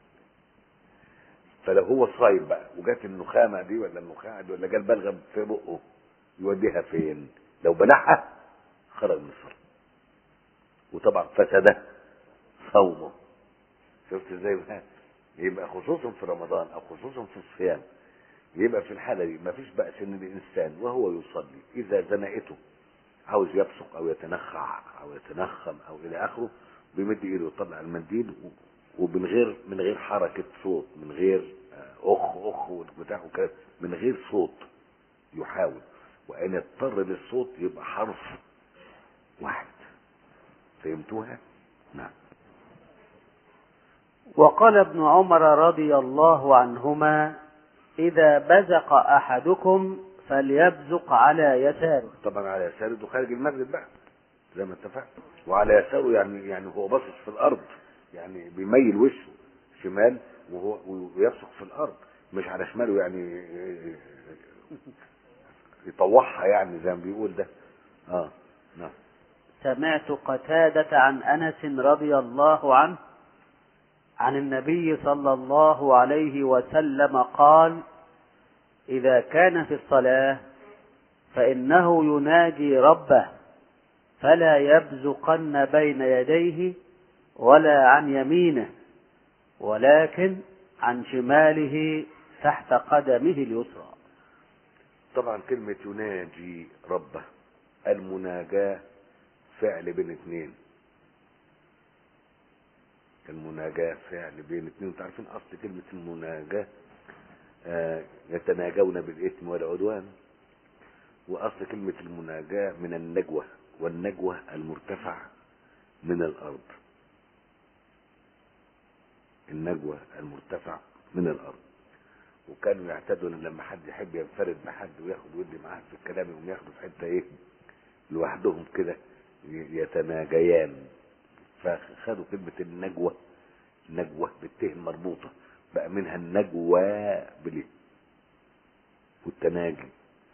فلو هو صايم بقى وجات النخامه دي ولا النخاعه دي ولا جال بلغم في بقه يوديها فين؟ لو بلعها خرج من الصلاه وطبعا فسد صومه شفت ازاي بقى؟ يبقى خصوصا في رمضان او خصوصا في الصيام يبقى في الحاله دي مفيش بأس ان الانسان وهو يصلي اذا زنقته عاوز يبصق او يتنخع او يتنخم او الى اخره بيمد ايده ويطلع المنديل ومن غير من غير حركه صوت من غير اخ اخ وبتاع وكده من غير صوت يحاول وان اضطر للصوت يبقى حرف واحد فهمتوها؟ نعم وقال ابن عمر رضي الله عنهما إذا بزق أحدكم فليبزق على يساره طبعا على يساره ده خارج المسجد بقى زي ما اتفقنا وعلى يساره يعني يعني هو باصص في الارض يعني بيميل وشه شمال وهو ويبصق في الارض مش على شماله يعني يطوعها يعني زي ما بيقول ده اه نعم سمعت قتادة عن أنس رضي الله عنه عن النبي صلى الله عليه وسلم قال إذا كان في الصلاة فإنه يناجي ربه فلا يبزقن بين يديه ولا عن يمينه ولكن عن شماله تحت قدمه اليسرى طبعا كلمة يناجي ربه المناجاة فعل بين اثنين المناجاة فعل بين اثنين انتوا عارفين اصل كلمة المناجاة آه يتناجون بالاثم والعدوان واصل كلمة المناجاة من النجوة والنجوة المرتفع من الارض النجوة المرتفع من الارض وكانوا يعتادوا ان لما حد يحب ينفرد بحد وياخد ودي معاه في الكلام يقوم ياخده في حته ايه لوحدهم كده يتناجيان فخدوا كلمة النجوة نجوة بالته المربوطة بقى منها النجوى بليه والتناجي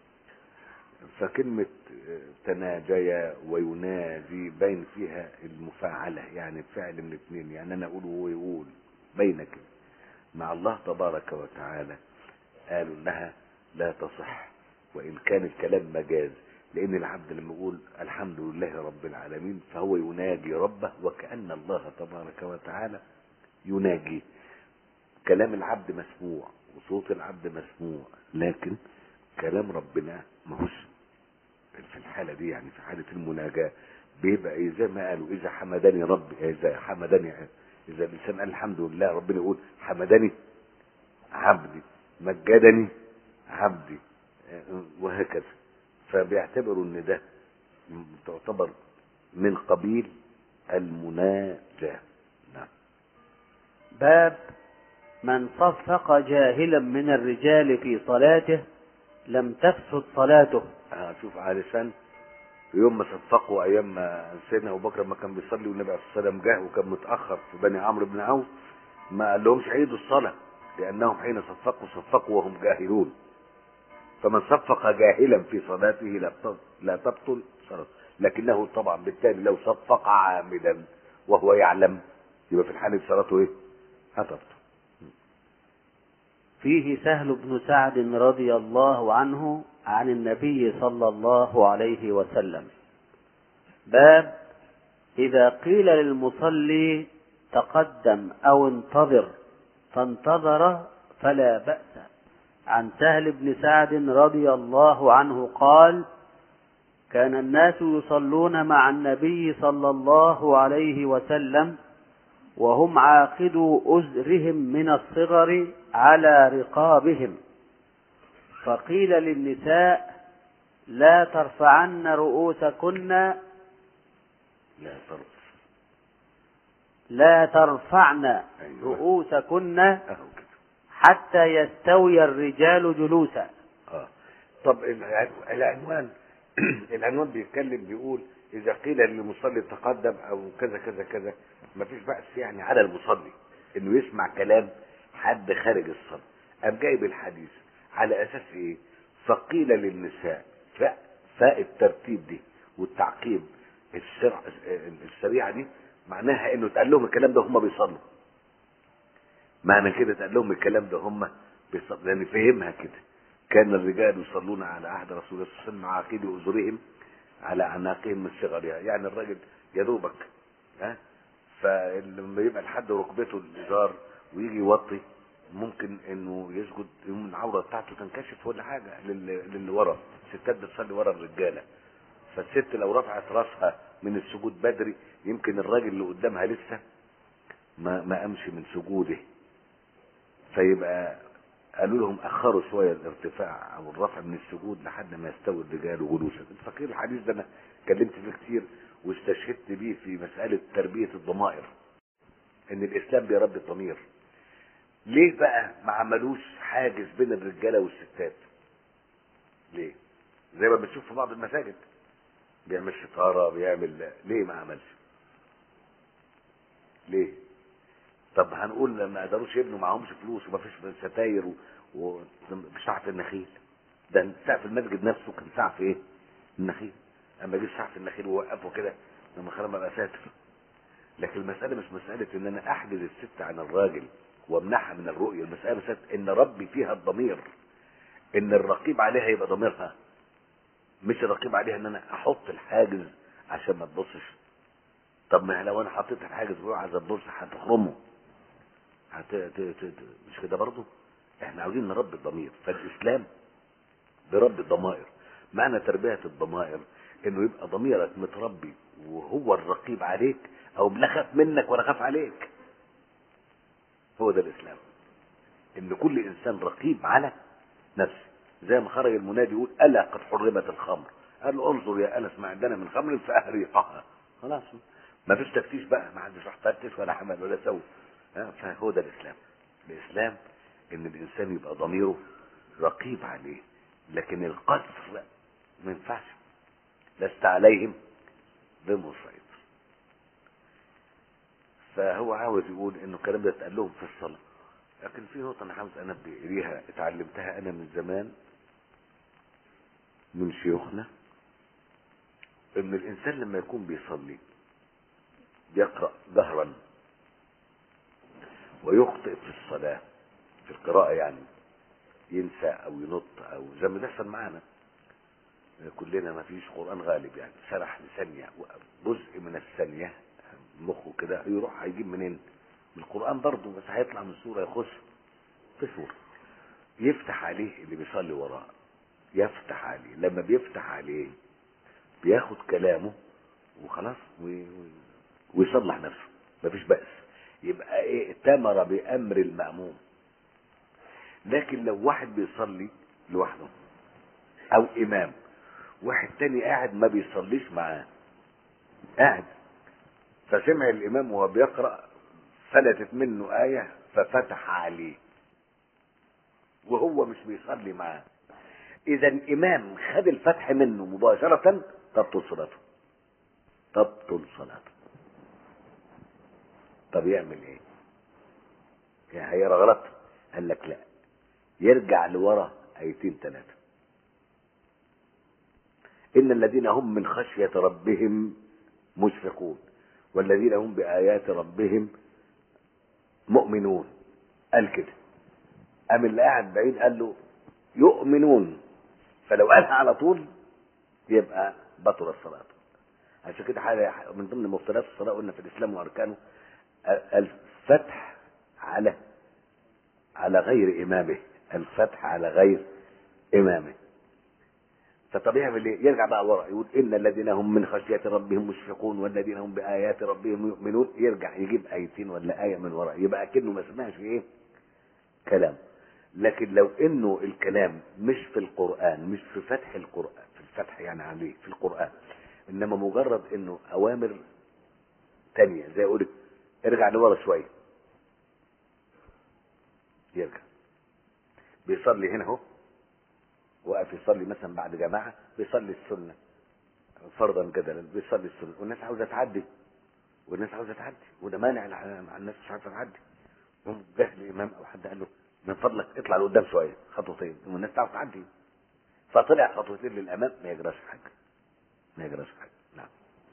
فكلمة تناجي ويناجي باين فيها المفاعلة يعني فعل من اثنين يعني انا اقول وهو يقول باين كده مع الله تبارك وتعالى قالوا انها لا تصح وان كان الكلام مجاز لان العبد لما يقول الحمد لله رب العالمين فهو يناجي ربه وكأن الله تبارك وتعالى يناجي كلام العبد مسموع وصوت العبد مسموع لكن كلام ربنا ماهوش في الحالة دي يعني في حالة المناجاة بيبقى زي ما قالوا إذا حمدني ربي إذا حمدني إذا الإنسان قال الحمد لله ربنا يقول حمدني عبدي مجدني عبدي وهكذا فبيعتبروا ان ده تعتبر من قبيل المناجاة نعم باب من صفق جاهلا من الرجال في صلاته لم تفسد صلاته شوف علشان يوم ما صفقوا ايام ما سيدنا ابو بكر لما كان بيصلي والنبي عليه الصلاه والسلام جه وكان متاخر في بني عمرو بن عوف ما قال لهمش عيدوا الصلاه لانهم حين صفقوا صفقوا وهم جاهلون فمن صفق جاهلا في صلاته لا لا تبطل صلاته لكنه طبعا بالتالي لو صفق عامدا وهو يعلم يبقى في الحاله صلاته ايه؟ هتبطل فيه سهل بن سعد رضي الله عنه عن النبي صلى الله عليه وسلم باب إذا قيل للمصلي تقدم أو انتظر فانتظر فلا بأس عن سهل بن سعد رضي الله عنه قال كان الناس يصلون مع النبي صلى الله عليه وسلم وهم عاقدوا أزرهم من الصغر على رقابهم فقيل للنساء لا ترفعن رؤوسكن لا ترفع لا ترفعن أيوة. رؤوسكن اهو كده حتى يستوي الرجال جلوسا اه طب الع- العنوان العنوان بيتكلم بيقول اذا قيل للمصلي تقدم او كذا كذا كذا ما فيش بأس يعني على المصلي انه يسمع كلام حد خارج الصلاة قام جايب الحديث على اساس ايه فقيل للنساء ف... فالترتيب دي والتعقيب السرع السريعه دي معناها انه اتقال لهم الكلام ده هم بيصلوا معنى كده اتقال لهم الكلام ده هم بيصلوا لان فهمها كده كان الرجال يصلون على عهد رسول الله صلى الله عليه وسلم مع عقيد أزرهم على أعناقهم من صغرها يعني الراجل يا دوبك ها فلما يبقى لحد ركبته الإزار ويجي يوطي ممكن انه يسجد يوم العوره بتاعته تنكشف ولا حاجه للي, للي ورا الستات بتصلي ورا الرجاله فالست لو رفعت راسها من السجود بدري يمكن الراجل اللي قدامها لسه ما ما قامش من سجوده فيبقى قالوا لهم اخروا شويه الارتفاع او الرفع من السجود لحد ما يستوي الرجال جلوسا انت فاكر الحديث ده انا اتكلمت فيه كتير واستشهدت بيه في مساله تربيه الضمائر ان الاسلام بيربي الضمير ليه بقى ما عملوش حاجز بين الرجاله والستات ليه زي ما بنشوف في بعض المساجد بيعمل ستاره بيعمل ليه ما عملش ليه طب هنقول لما قدروش يبنوا معهمش فلوس وما فيش ستاير و- ومش سقف النخيل ده سقف المسجد نفسه كان سقف ايه النخيل اما جه سقف النخيل ووقفه كده لما خرم بقى ساتر لكن المسألة مش مسألة ان انا احجز الست عن الراجل وامنعها من الرؤية المسألة مسألة ان ربي فيها الضمير ان الرقيب عليها يبقى ضميرها مش الرقيب عليها ان انا احط الحاجز عشان ما تبصش طب ما لو انا حطيت الحاجز وهو عايز تبص هتخرمه هت... ت... ت... ت... مش كده برضه احنا عاوزين نربي الضمير فالاسلام بيربي الضمائر معنى تربية الضمائر انه يبقى ضميرك متربي وهو الرقيب عليك او لا خاف منك ولا خاف عليك هو ده الاسلام ان كل انسان رقيب على نفسه زي ما خرج المنادي يقول الا قد حرمت الخمر قال له انظر يا انس ما عندنا من خمر فاهريقها خلاص ما فيش تفتيش بقى ما حدش راح فتش ولا حمل ولا سوى ها، فهو ده الاسلام الاسلام ان الانسان يبقى ضميره رقيب عليه لكن القذف لا ما ينفعش لست عليهم بمسيطر فهو عاوز يقول انه الكلام ده اتقال لهم في الصلاه لكن في نقطه انا عاوز انبه اليها اتعلمتها انا من زمان من شيوخنا ان الانسان لما يكون بيصلي يقرا جهرا ويخطئ في الصلاه في القراءه يعني ينسى او ينط او زي ما بيحصل معانا كلنا ما فيش قران غالب يعني سرح لثانيه جزء من الثانيه مخه كده يروح هيجيب منين من القران برضه بس هيطلع من سوره يخش في سوره يفتح عليه اللي بيصلي وراه يفتح عليه لما بيفتح عليه بياخد كلامه وخلاص وي- وي- ويصلح نفسه مفيش بأس يبقى ايه ائتمر بأمر المأموم لكن لو واحد بيصلي لوحده او امام واحد تاني قاعد ما بيصليش معاه قاعد فسمع الامام وهو بيقرا فلتت منه ايه ففتح عليه وهو مش بيصلي معاه اذا الامام خد الفتح منه مباشره تبطل صلاته تبطل صلاته طب يعمل ايه يعني هيقرا غلط قال لك لا يرجع لورا ايتين ثلاثه ان الذين هم من خشيه ربهم مشفقون والذين هم بايات ربهم مؤمنون قال كده قام اللي قاعد بعيد قال له يؤمنون فلو قالها على طول يبقى بطل الصلاه عشان كده حاجه من ضمن مفترضات الصلاه قلنا في الاسلام واركانه الفتح على على غير امامه الفتح على غير امامه فطبيعي يعمل ايه؟ يرجع بقى ورا يقول ان الذين هم من خشيه ربهم مشفقون والذين هم بايات ربهم يؤمنون يرجع يجيب ايتين ولا ايه من ورا يبقى اكنه ما سمعش ايه؟ كلام لكن لو انه الكلام مش في القران مش في فتح القران في الفتح يعني عليه في القران انما مجرد انه اوامر تانية زي اقول ارجع لورا شويه يرجع بيصلي هنا اهو وقف يصلي مثلا بعد جماعه بيصلي السنه فرضا كده بيصلي السنه والناس عاوزه تعدي والناس عاوزه تعدي وده مانع الع- مع الناس مش عارفه تعدي يوم جه الامام او حد قال له من فضلك اطلع لقدام شويه خطوتين والناس تعرف تعدي فطلع خطوتين للامام ما يجراش حاجه ما يجراش حاجه نعم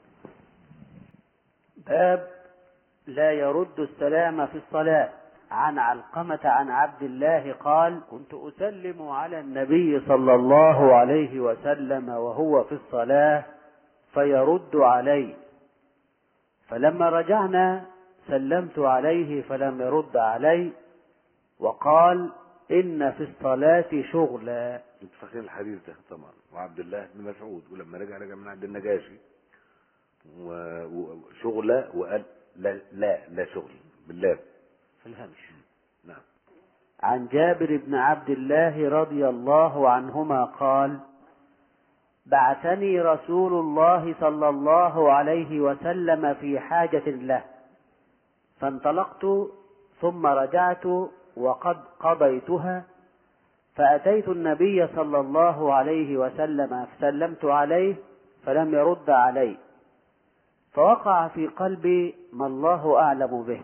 باب لا يرد السلام في الصلاة عن علقمة عن عبد الله قال كنت أسلم على النبي صلى الله عليه وسلم وهو في الصلاة فيرد علي فلما رجعنا سلمت عليه فلم يرد علي وقال إن في الصلاة شغلا انت فاكرين الحديث ده طبعا وعبد الله بن مسعود ولما رجع رجع من عند النجاشي و- وشغله وقال لا لا لا شغل بالله في الهمش نعم عن جابر بن عبد الله رضي الله عنهما قال بعثني رسول الله صلى الله عليه وسلم في حاجة له فانطلقت ثم رجعت وقد قضيتها فأتيت النبي صلى الله عليه وسلم فسلمت عليه فلم يرد علي فوقع في قلبي ما الله أعلم به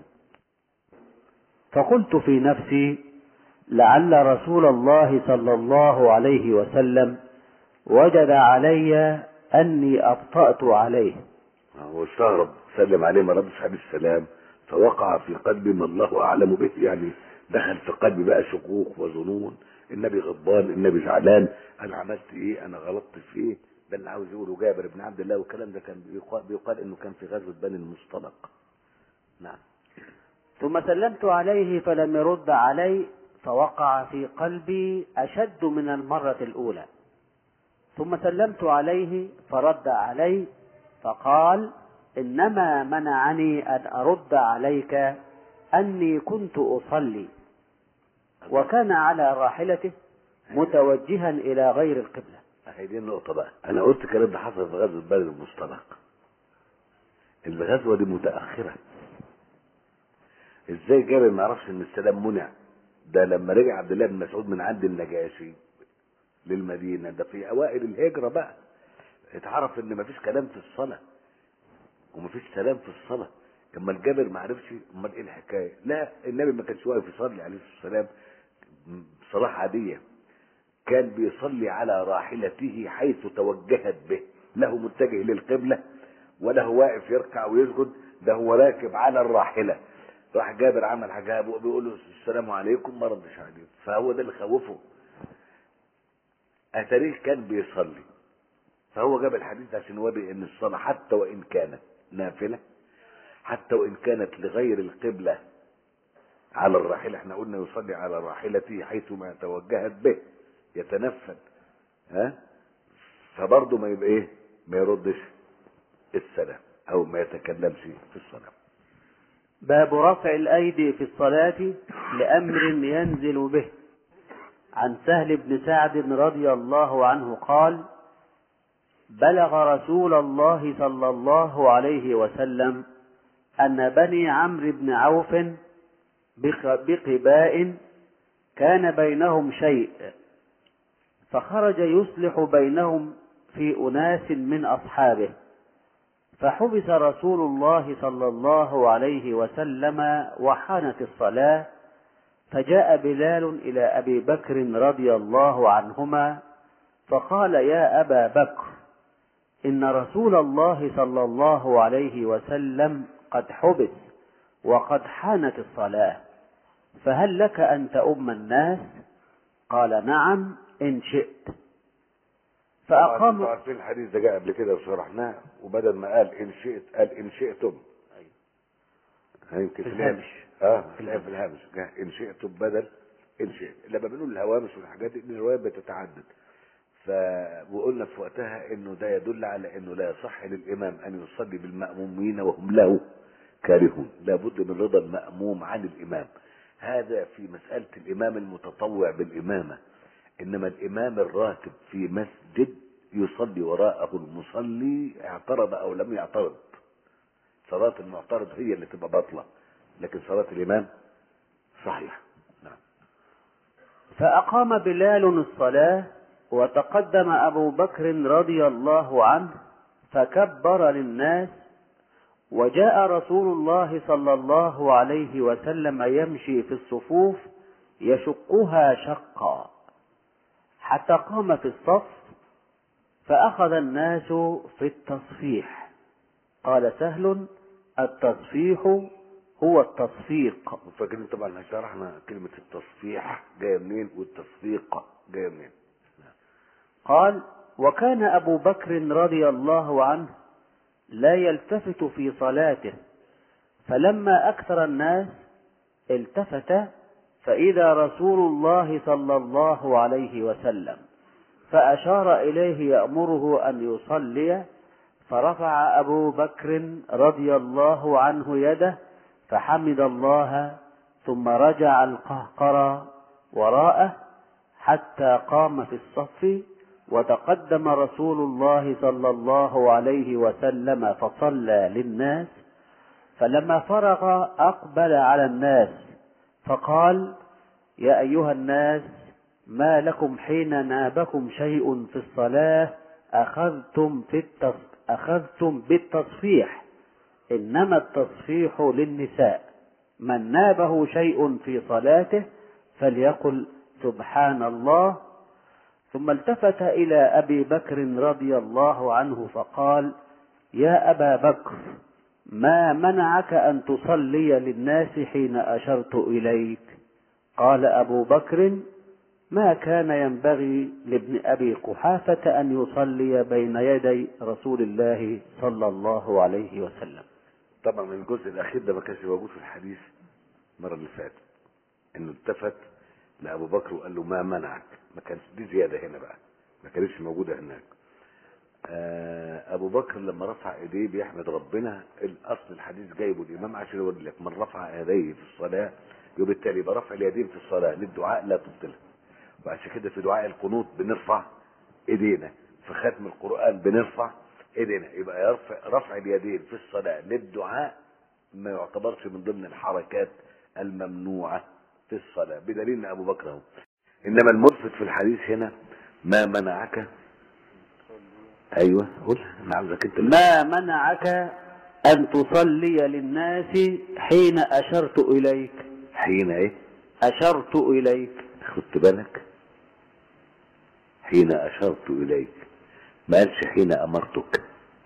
فقلت في نفسي لعل رسول الله صلى الله عليه وسلم وجد علي أني أبطأت عليه هو استغرب سلم عليه ما ردش عليه السلام فوقع في قلبي ما الله اعلم به يعني دخل في قلبي بقى شكوك وظنون النبي غضبان النبي زعلان انا عملت ايه انا غلطت في ايه ده اللي عاوز يقوله جابر بن عبد الله والكلام ده كان بيقال, بيقال انه كان في غزوه بني المصطلق نعم ثم سلمت عليه فلم يرد علي فوقع في قلبي أشد من المرة الأولى ثم سلمت عليه فرد علي فقال إنما منعني أن أرد عليك أني كنت أصلي وكان على راحلته متوجها إلى غير القبلة هي دي النقطة بقى أنا قلت الكلام ده حصل في غزوة بني المصطلق الغزوة دي متأخرة ازاي جابر ما يعرفش ان السلام منع ده لما رجع عبد الله بن مسعود من عند النجاشي للمدينة ده في أوائل الهجرة بقى اتعرف ان مفيش كلام في الصلاة ومفيش سلام في الصلاة اما الجابر ما عرفش امال ايه الحكاية لا النبي ما كانش واقف يصلي عليه الصلاة والسلام صلاة عادية كان بيصلي على راحلته حيث توجهت به له متجه للقبلة وله واقف يركع ويسجد ده هو راكب على الراحلة راح جابر عمل حاجة بيقول له السلام عليكم ما ردش عليه فهو ده اللي خوفه أتاريه كان بيصلي فهو جاب الحديث عشان يوري ان الصلاة حتى وان كانت نافلة حتى وان كانت لغير القبلة على الراحلة احنا قلنا يصلي على راحلته حيث ما توجهت به يتنفل ها فبرضه ما يبقى ايه ما يردش السلام او ما يتكلمش في الصلاة باب رفع الأيدي في الصلاة لأمر ينزل به عن سهل بن سعد رضي الله عنه قال بلغ رسول الله صلى الله عليه وسلم أن بني عمرو بن عوف بقباء كان بينهم شيء فخرج يصلح بينهم في أناس من أصحابه فحبس رسول الله صلى الله عليه وسلم وحانت الصلاة فجاء بلال إلى أبي بكر رضي الله عنهما فقال يا أبا بكر إن رسول الله صلى الله عليه وسلم قد حبس وقد حانت الصلاة فهل لك أن تؤم الناس قال نعم إن شئت فأقام فأقام عارفين الحديث ده جاء قبل كده وشرحناه وبدل ما قال إن شئت قال إن شئتم يمكن في في الهامش. اه في الهامش في الهامش جاء إن شئتم بدل إن شئت لما بنقول الهوامش والحاجات دي الروايات بتتعدد ف وقلنا في وقتها انه ده يدل على انه لا يصح للامام ان يصلي بالمامومين وهم له كارهون لابد من رضا الماموم عن الامام هذا في مساله الامام المتطوع بالامامه انما الامام الراتب في مسجد يصلي وراءه المصلي اعترض او لم يعترض صلاه المعترض هي اللي تبقى باطله لكن صلاه الامام صحيح نعم فأقام بلال الصلاة وتقدم أبو بكر رضي الله عنه فكبر للناس وجاء رسول الله صلى الله عليه وسلم يمشي في الصفوف يشقها شقا حتى قام في الصف فأخذ الناس في التصفيح قال سهل التصفيح هو التصفيق فاكرين طبعا احنا شرحنا كلمة التصفيح جاية منين والتصفيق جاية منين قال وكان أبو بكر رضي الله عنه لا يلتفت في صلاته فلما أكثر الناس التفت فإذا رسول الله صلى الله عليه وسلم فأشار إليه يأمره أن يصلي فرفع أبو بكر رضي الله عنه يده فحمد الله ثم رجع القهقرى وراءه حتى قام في الصف وتقدم رسول الله صلى الله عليه وسلم فصلى للناس فلما فرغ أقبل على الناس فقال يا أيها الناس ما لكم حين نابكم شيء في الصلاة أخذتم, في التص... أخذتم بالتصفيح إنما التصفيح للنساء من نابه شيء في صلاته فليقل سبحان الله ثم التفت إلى أبي بكر رضي الله عنه فقال يا أبا بكر ما منعك أن تصلي للناس حين أشرت إليك قال أبو بكر ما كان ينبغي لابن أبي قحافة أن يصلي بين يدي رسول الله صلى الله عليه وسلم طبعا الجزء الاخير ده ما كانش موجود في الحديث المره اللي فاتت انه التفت لابو بكر وقال له ما منعك ما كانش دي زياده هنا بقى ما كانتش موجوده هناك آه ابو بكر لما رفع ايديه بيحمد ربنا الاصل الحديث جايبه الامام عشان يقول لك من رفع يديه في الصلاه وبالتالي يبقى رفع اليدين في الصلاه للدعاء لا تبطلها وعشان كده في دعاء القنوت بنرفع ايدينا في ختم القران بنرفع ايدينا يبقى يرفع رفع اليدين في الصلاه للدعاء ما يعتبرش من ضمن الحركات الممنوعه في الصلاه بدليل ان ابو بكر اهو انما الملفت في الحديث هنا ما منعك ايوه قول انا عاوزك انت ما منعك أن تصلي للناس حين أشرت إليك حين ايه أشرت إليك خدت بالك حين اشرت اليك ما قالش حين امرتك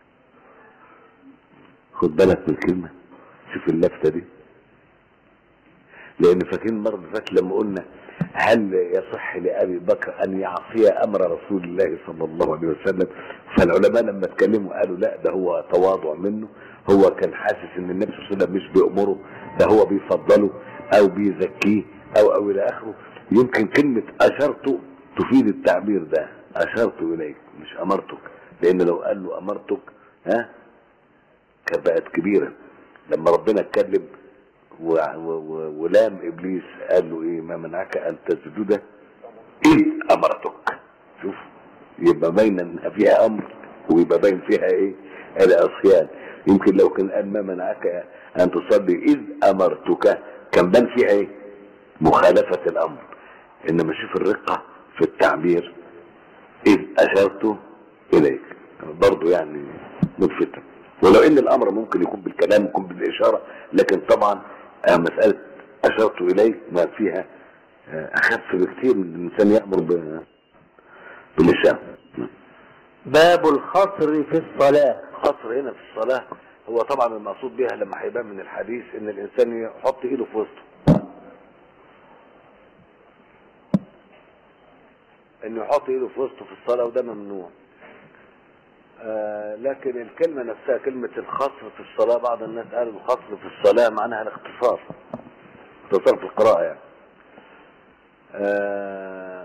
خد بالك من الكلمه شوف اللفته دي لان فاكرين المره اللي فاتت لما قلنا هل يصح لابي بكر ان يعصي امر رسول الله صلى الله عليه وسلم فالعلماء لما اتكلموا قالوا لا ده هو تواضع منه هو كان حاسس ان النبي صلى الله عليه وسلم مش بيامره ده هو بيفضله او بيزكيه او او الى اخره يمكن كلمه اشرت تفيد التعبير ده اشرت اليك مش امرتك لان لو قال له امرتك ها كانت بقت كبيره لما ربنا اتكلم و- و- و- ولام ابليس قال له ايه ما منعك ان تسجد اذ امرتك شوف يبقى باين انها فيها امر ويبقى باين فيها ايه العصيان يمكن لو كان قال ما منعك ان تصلي اذ امرتك كان بان فيها ايه مخالفه الامر انما شوف الرقه في التعبير اذ اشرت اليك برضه يعني ملفتة ولو ان الامر ممكن يكون بالكلام يكون بالاشاره لكن طبعا آه، مساله اشرت اليك ما فيها آه، اخف بكثير من الانسان يامر ب- باللسان باب الخصر في الصلاة القصر هنا في الصلاه هو طبعا المقصود بها لما هيبان من الحديث ان الانسان يحط ايده في وسطه انه يحط ايده في وسطه في الصلاه وده ممنوع آه لكن الكلمه نفسها كلمه الخصر في الصلاه بعض الناس قالوا الخصر في الصلاه معناها الاختصار اختصار في القراءه يعني آه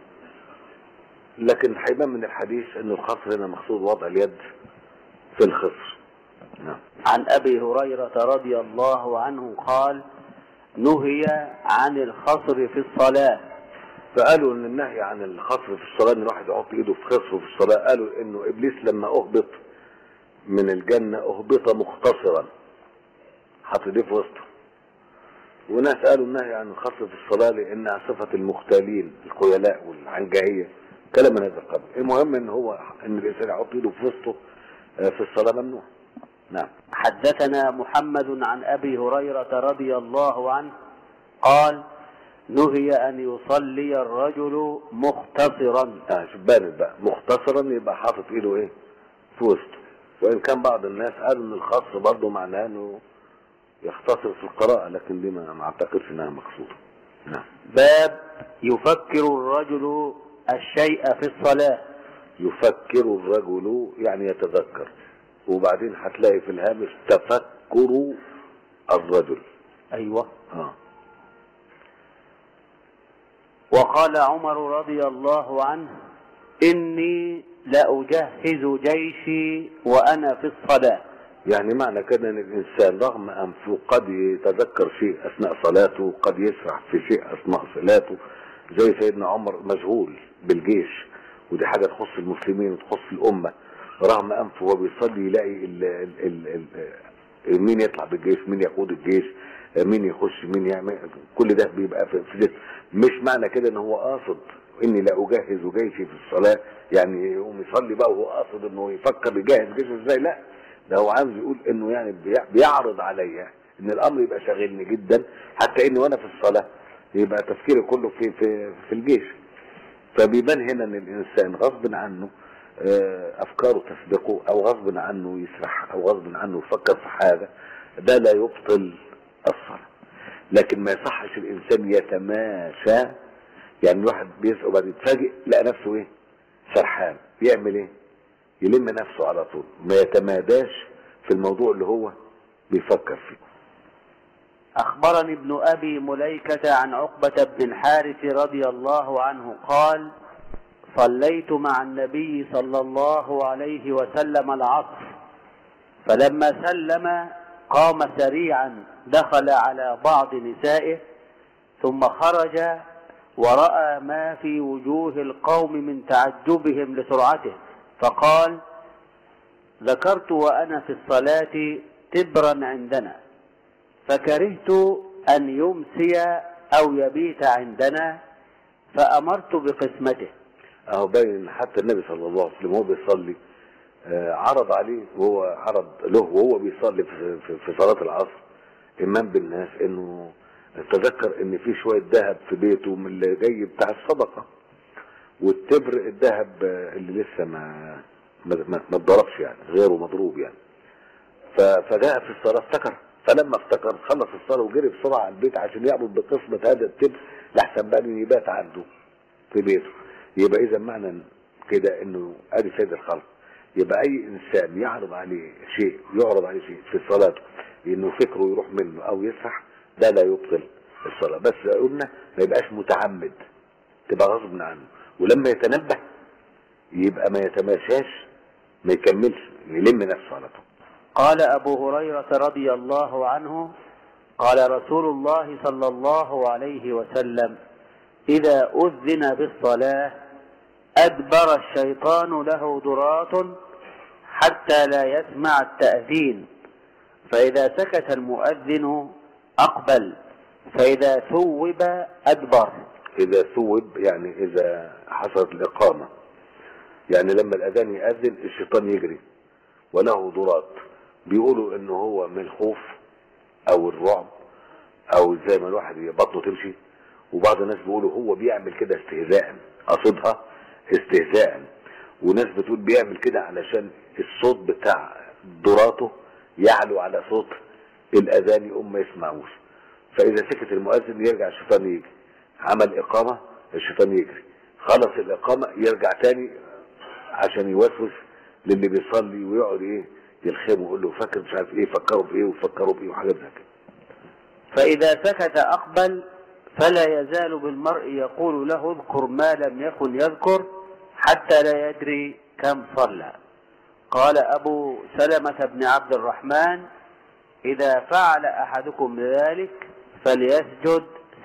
لكن هيبان من الحديث ان الخصر هنا مقصود وضع اليد في الخصر نعم عن أبي هريرة رضي الله عنه قال نهي عن الخصر في الصلاة فقالوا ان النهي عن الخصر في الصلاه ان الواحد يحط ايده في خصره في الصلاه قالوا انه ابليس لما اهبط من الجنه اهبط مختصرا حط ايديه في وسطه وناس قالوا النهي عن الخصر في الصلاه لانها صفه المختالين الخيلاء والعنجهيه كلام من هذا القبيل المهم ان هو ان الانسان يحط ايده في وسطه آه، في الصلاه ممنوع نعم حدثنا محمد عن أبي هريرة رضي الله عنه قال نهي أن يصلي الرجل مختصرا اه شوف بانت بقى مختصرا يبقى حاطط ايده ايه في وسطه وان كان بعض الناس قالوا ان الخاص برضه معناه انه يختصر في القراءة لكن دي ما ما اعتقدش انها مقصودة نعم باب يفكر الرجل الشيء في الصلاة يفكر الرجل يعني يتذكر وبعدين هتلاقي في الهامش تفكر الرجل أيوة اه وقال عمر رضي الله عنه إني لأجهز جيشي وأنا في الصلاة يعني معنى كده ان الانسان رغم انفه قد يتذكر شيء اثناء صلاته قد يسرح في شيء اثناء صلاته زي سيدنا عمر مشغول بالجيش ودي حاجه تخص المسلمين وتخص الامه رغم انفه وهو بيصلي يلاقي ال ال ال ال مين يطلع بالجيش مين يقود الجيش مين يخش مين يعمل كل ده بيبقى في في ذهنه. مش معنى كده ان هو قاصد اني لا اجهز جيشي في الصلاه يعني يقوم يصلي بقى وهو قاصد انه يفكر يجهز جيشه ازاي لا ده هو عاوز يقول انه يعني بيع- بيعرض عليا ان الامر يبقى شاغلني جدا حتى اني وانا في الصلاه يبقى تفكيري كله في في في الجيش فبيبان هنا ان الانسان غصب عنه آه، افكاره تسبقه او غصب عنه يسرح او غصب عنه يفكر في حاجه ده لا يبطل الصلاه لكن ما يصحش الانسان يتماشى يعني الواحد بيسأل وبعد يتفاجئ لقى نفسه ايه سرحان يعمل ايه يلم نفسه على طول ما يتماداش في الموضوع اللي هو بيفكر فيه أخبرني ابن أبي مليكة عن عقبة بن الحارث رضي الله عنه قال صليت مع النبي صلى الله عليه وسلم العصر فلما سلم قام سريعا دخل على بعض نسائه ثم خرج ورأى ما في وجوه القوم من تعجبهم لسرعته فقال ذكرت وأنا في الصلاة تبرا عندنا فكرهت أن يمسي أو يبيت عندنا فأمرت بقسمته اهو باين ان حتى النبي صلى الله عليه وسلم وهو بيصلي آه، عرض عليه وهو عرض له وهو بيصلي في, في, في صلاه العصر امام بالناس انه تذكر ان في شويه ذهب في بيته من اللي جاي بتاع الصدقه والتبر الذهب آه، اللي لسه ما ما ما ما اتضربش يعني غيره مضروب يعني ف- فجاء في الصلاه افتكر فلما افتكر خلص الصلاه وجري بسرعه على البيت عشان يعمل بقسمه هذا التبر لحسن بقى إنه يبات عنده في بيته يبقى اذا معنى كده انه ادي سيد الخلق يبقى اي انسان يعرض عليه شيء يعرض عليه شيء في صلاته انه فكره يروح منه او يسرح ده لا يبطل الصلاه بس قلنا ما يبقاش متعمد تبقى غصب عنه ولما يتنبه يبقى ما يتماشاش ما يكملش يلم نفسه على طول قال أبو هريرة رضي الله عنه قال رسول الله صلى الله عليه وسلم إذا أذن بالصلاة أدبر الشيطان له درات حتى لا يسمع التأذين فإذا سكت المؤذن أقبل فإذا ثوب أدبر اذا ثوب يعني اذا حصلت الاقامه يعني لما الاذان ياذن الشيطان يجري وله ضرات بيقولوا ان هو من الخوف او الرعب او زي ما الواحد بطنه تمشي وبعض الناس بيقولوا هو بيعمل كده استهزاء قصدها استهزاء وناس بتقول بيعمل كده علشان الصوت بتاع ضراته يعلو على صوت الاذان يقوم ما يسمعوش فاذا سكت المؤذن يرجع الشيطان يجي عمل اقامه الشيطان يجري خلص الاقامه يرجع تاني عشان يوسوس للي بيصلي ويقعد ايه يلخمه ويقول له فاكر مش عارف ايه فكروا بايه وفكروا بايه وحاجات زي كده فإذا سكت أقبل فلا يزال بالمرء يقول له اذكر ما لم يكن يذكر حتى لا يدري كم صلى قال أبو سلمة بن عبد الرحمن إذا فعل أحدكم ذلك فليسجد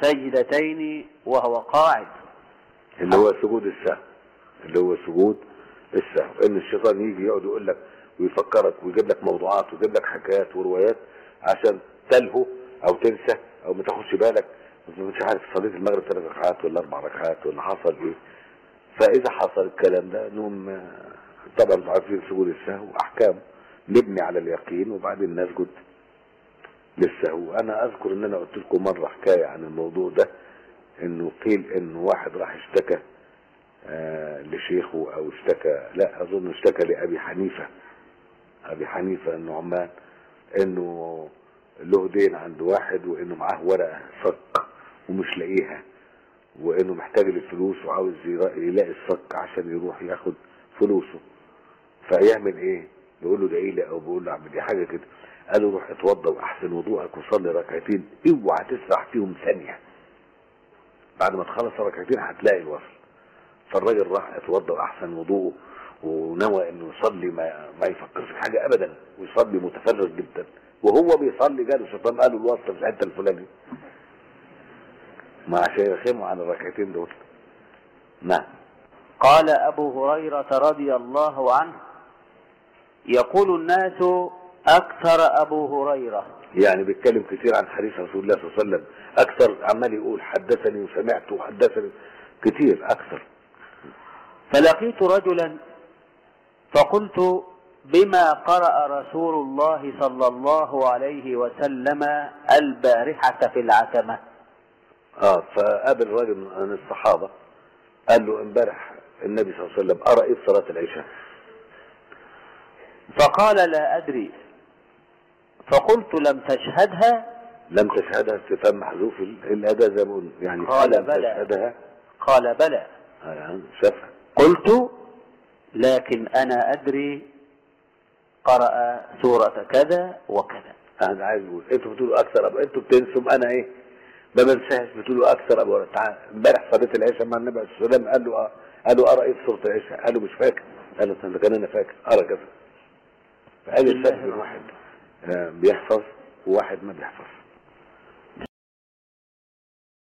سجدتين وهو قاعد اللي هو سجود السهو اللي هو سجود السهو ان الشيطان يجي يقعد يقول لك ويفكرك ويجيب لك موضوعات ويجيب لك حكايات وروايات عشان تلهو او تنسى او ما تاخدش بالك مش عارف صليت المغرب ثلاث ركعات ولا اربع ركعات ولا حصل ايه فاذا حصل الكلام ده نقوم آه، طبعا انتوا عارفين سجود السهو احكام نبني على اليقين وبعدين نسجد للسهو انا اذكر ان انا قلت لكم مره حكايه عن الموضوع ده انه قيل ان واحد راح اشتكى آه لشيخه او اشتكى لا اظن اشتكى لابي حنيفه ابي حنيفه النعمان انه له دين عند واحد وانه معاه ورقه صك ومش لاقيها وانه محتاج للفلوس وعاوز يرا- يلاقي الصك عشان يروح ياخد فلوسه فيعمل ايه يقول له ادعي لي او بيقول له اعمل ايه حاجه كده قال له روح اتوضى واحسن وضوءك وصلي ركعتين اوعى تسرح فيهم ثانيه بعد ما تخلص ركعتين هتلاقي الوصل فالراجل راح اتوضى واحسن وضوءه ونوى انه يصلي ما, ما يفكرش في حاجه ابدا ويصلي متفرغ جدا وهو بيصلي جاله الشيطان قال له الوصل في الحته الفلانيه ما عشان يرخموا على الركعتين دول نعم قال أبو هريرة رضي الله عنه يقول الناس أكثر أبو هريرة يعني بيتكلم كتير عن حديث رسول الله صلى الله عليه وسلم اكثر عمال يقول حدثني وسمعت وحدثني كتير اكثر فلقيت رجلا فقلت بما قرأ رسول الله صلى الله عليه وسلم البارحة في العتمة اه فقابل راجل من الصحابه قال له امبارح النبي صلى الله عليه وسلم ارى ايه في صلاه العشاء فقال لا أدري فقلت لم تشهدها لم تشهدها استفهام محذوف ال- الاداء زي ما قلنا يعني قال لم بلى. تشهدها قال بلى آه يعني شافها قلت لكن أنا أدري قرأ سورة كذا وكذا انا عايز اقول انتوا بتقولوا اكثر ابو انتوا بتنسوا انا ايه ما بنساش بتقولوا اكثر ابو تعال امبارح صلاه العشاء مع النبي عليه الصلاه والسلام قال له آه. قال له ارى ايه في سوره العشاء قال له مش فاكر قال له ده كان انا فاكر ارى كذا فقال الفرق بين واحد آه، بيحفظ وواحد ما بيحفظ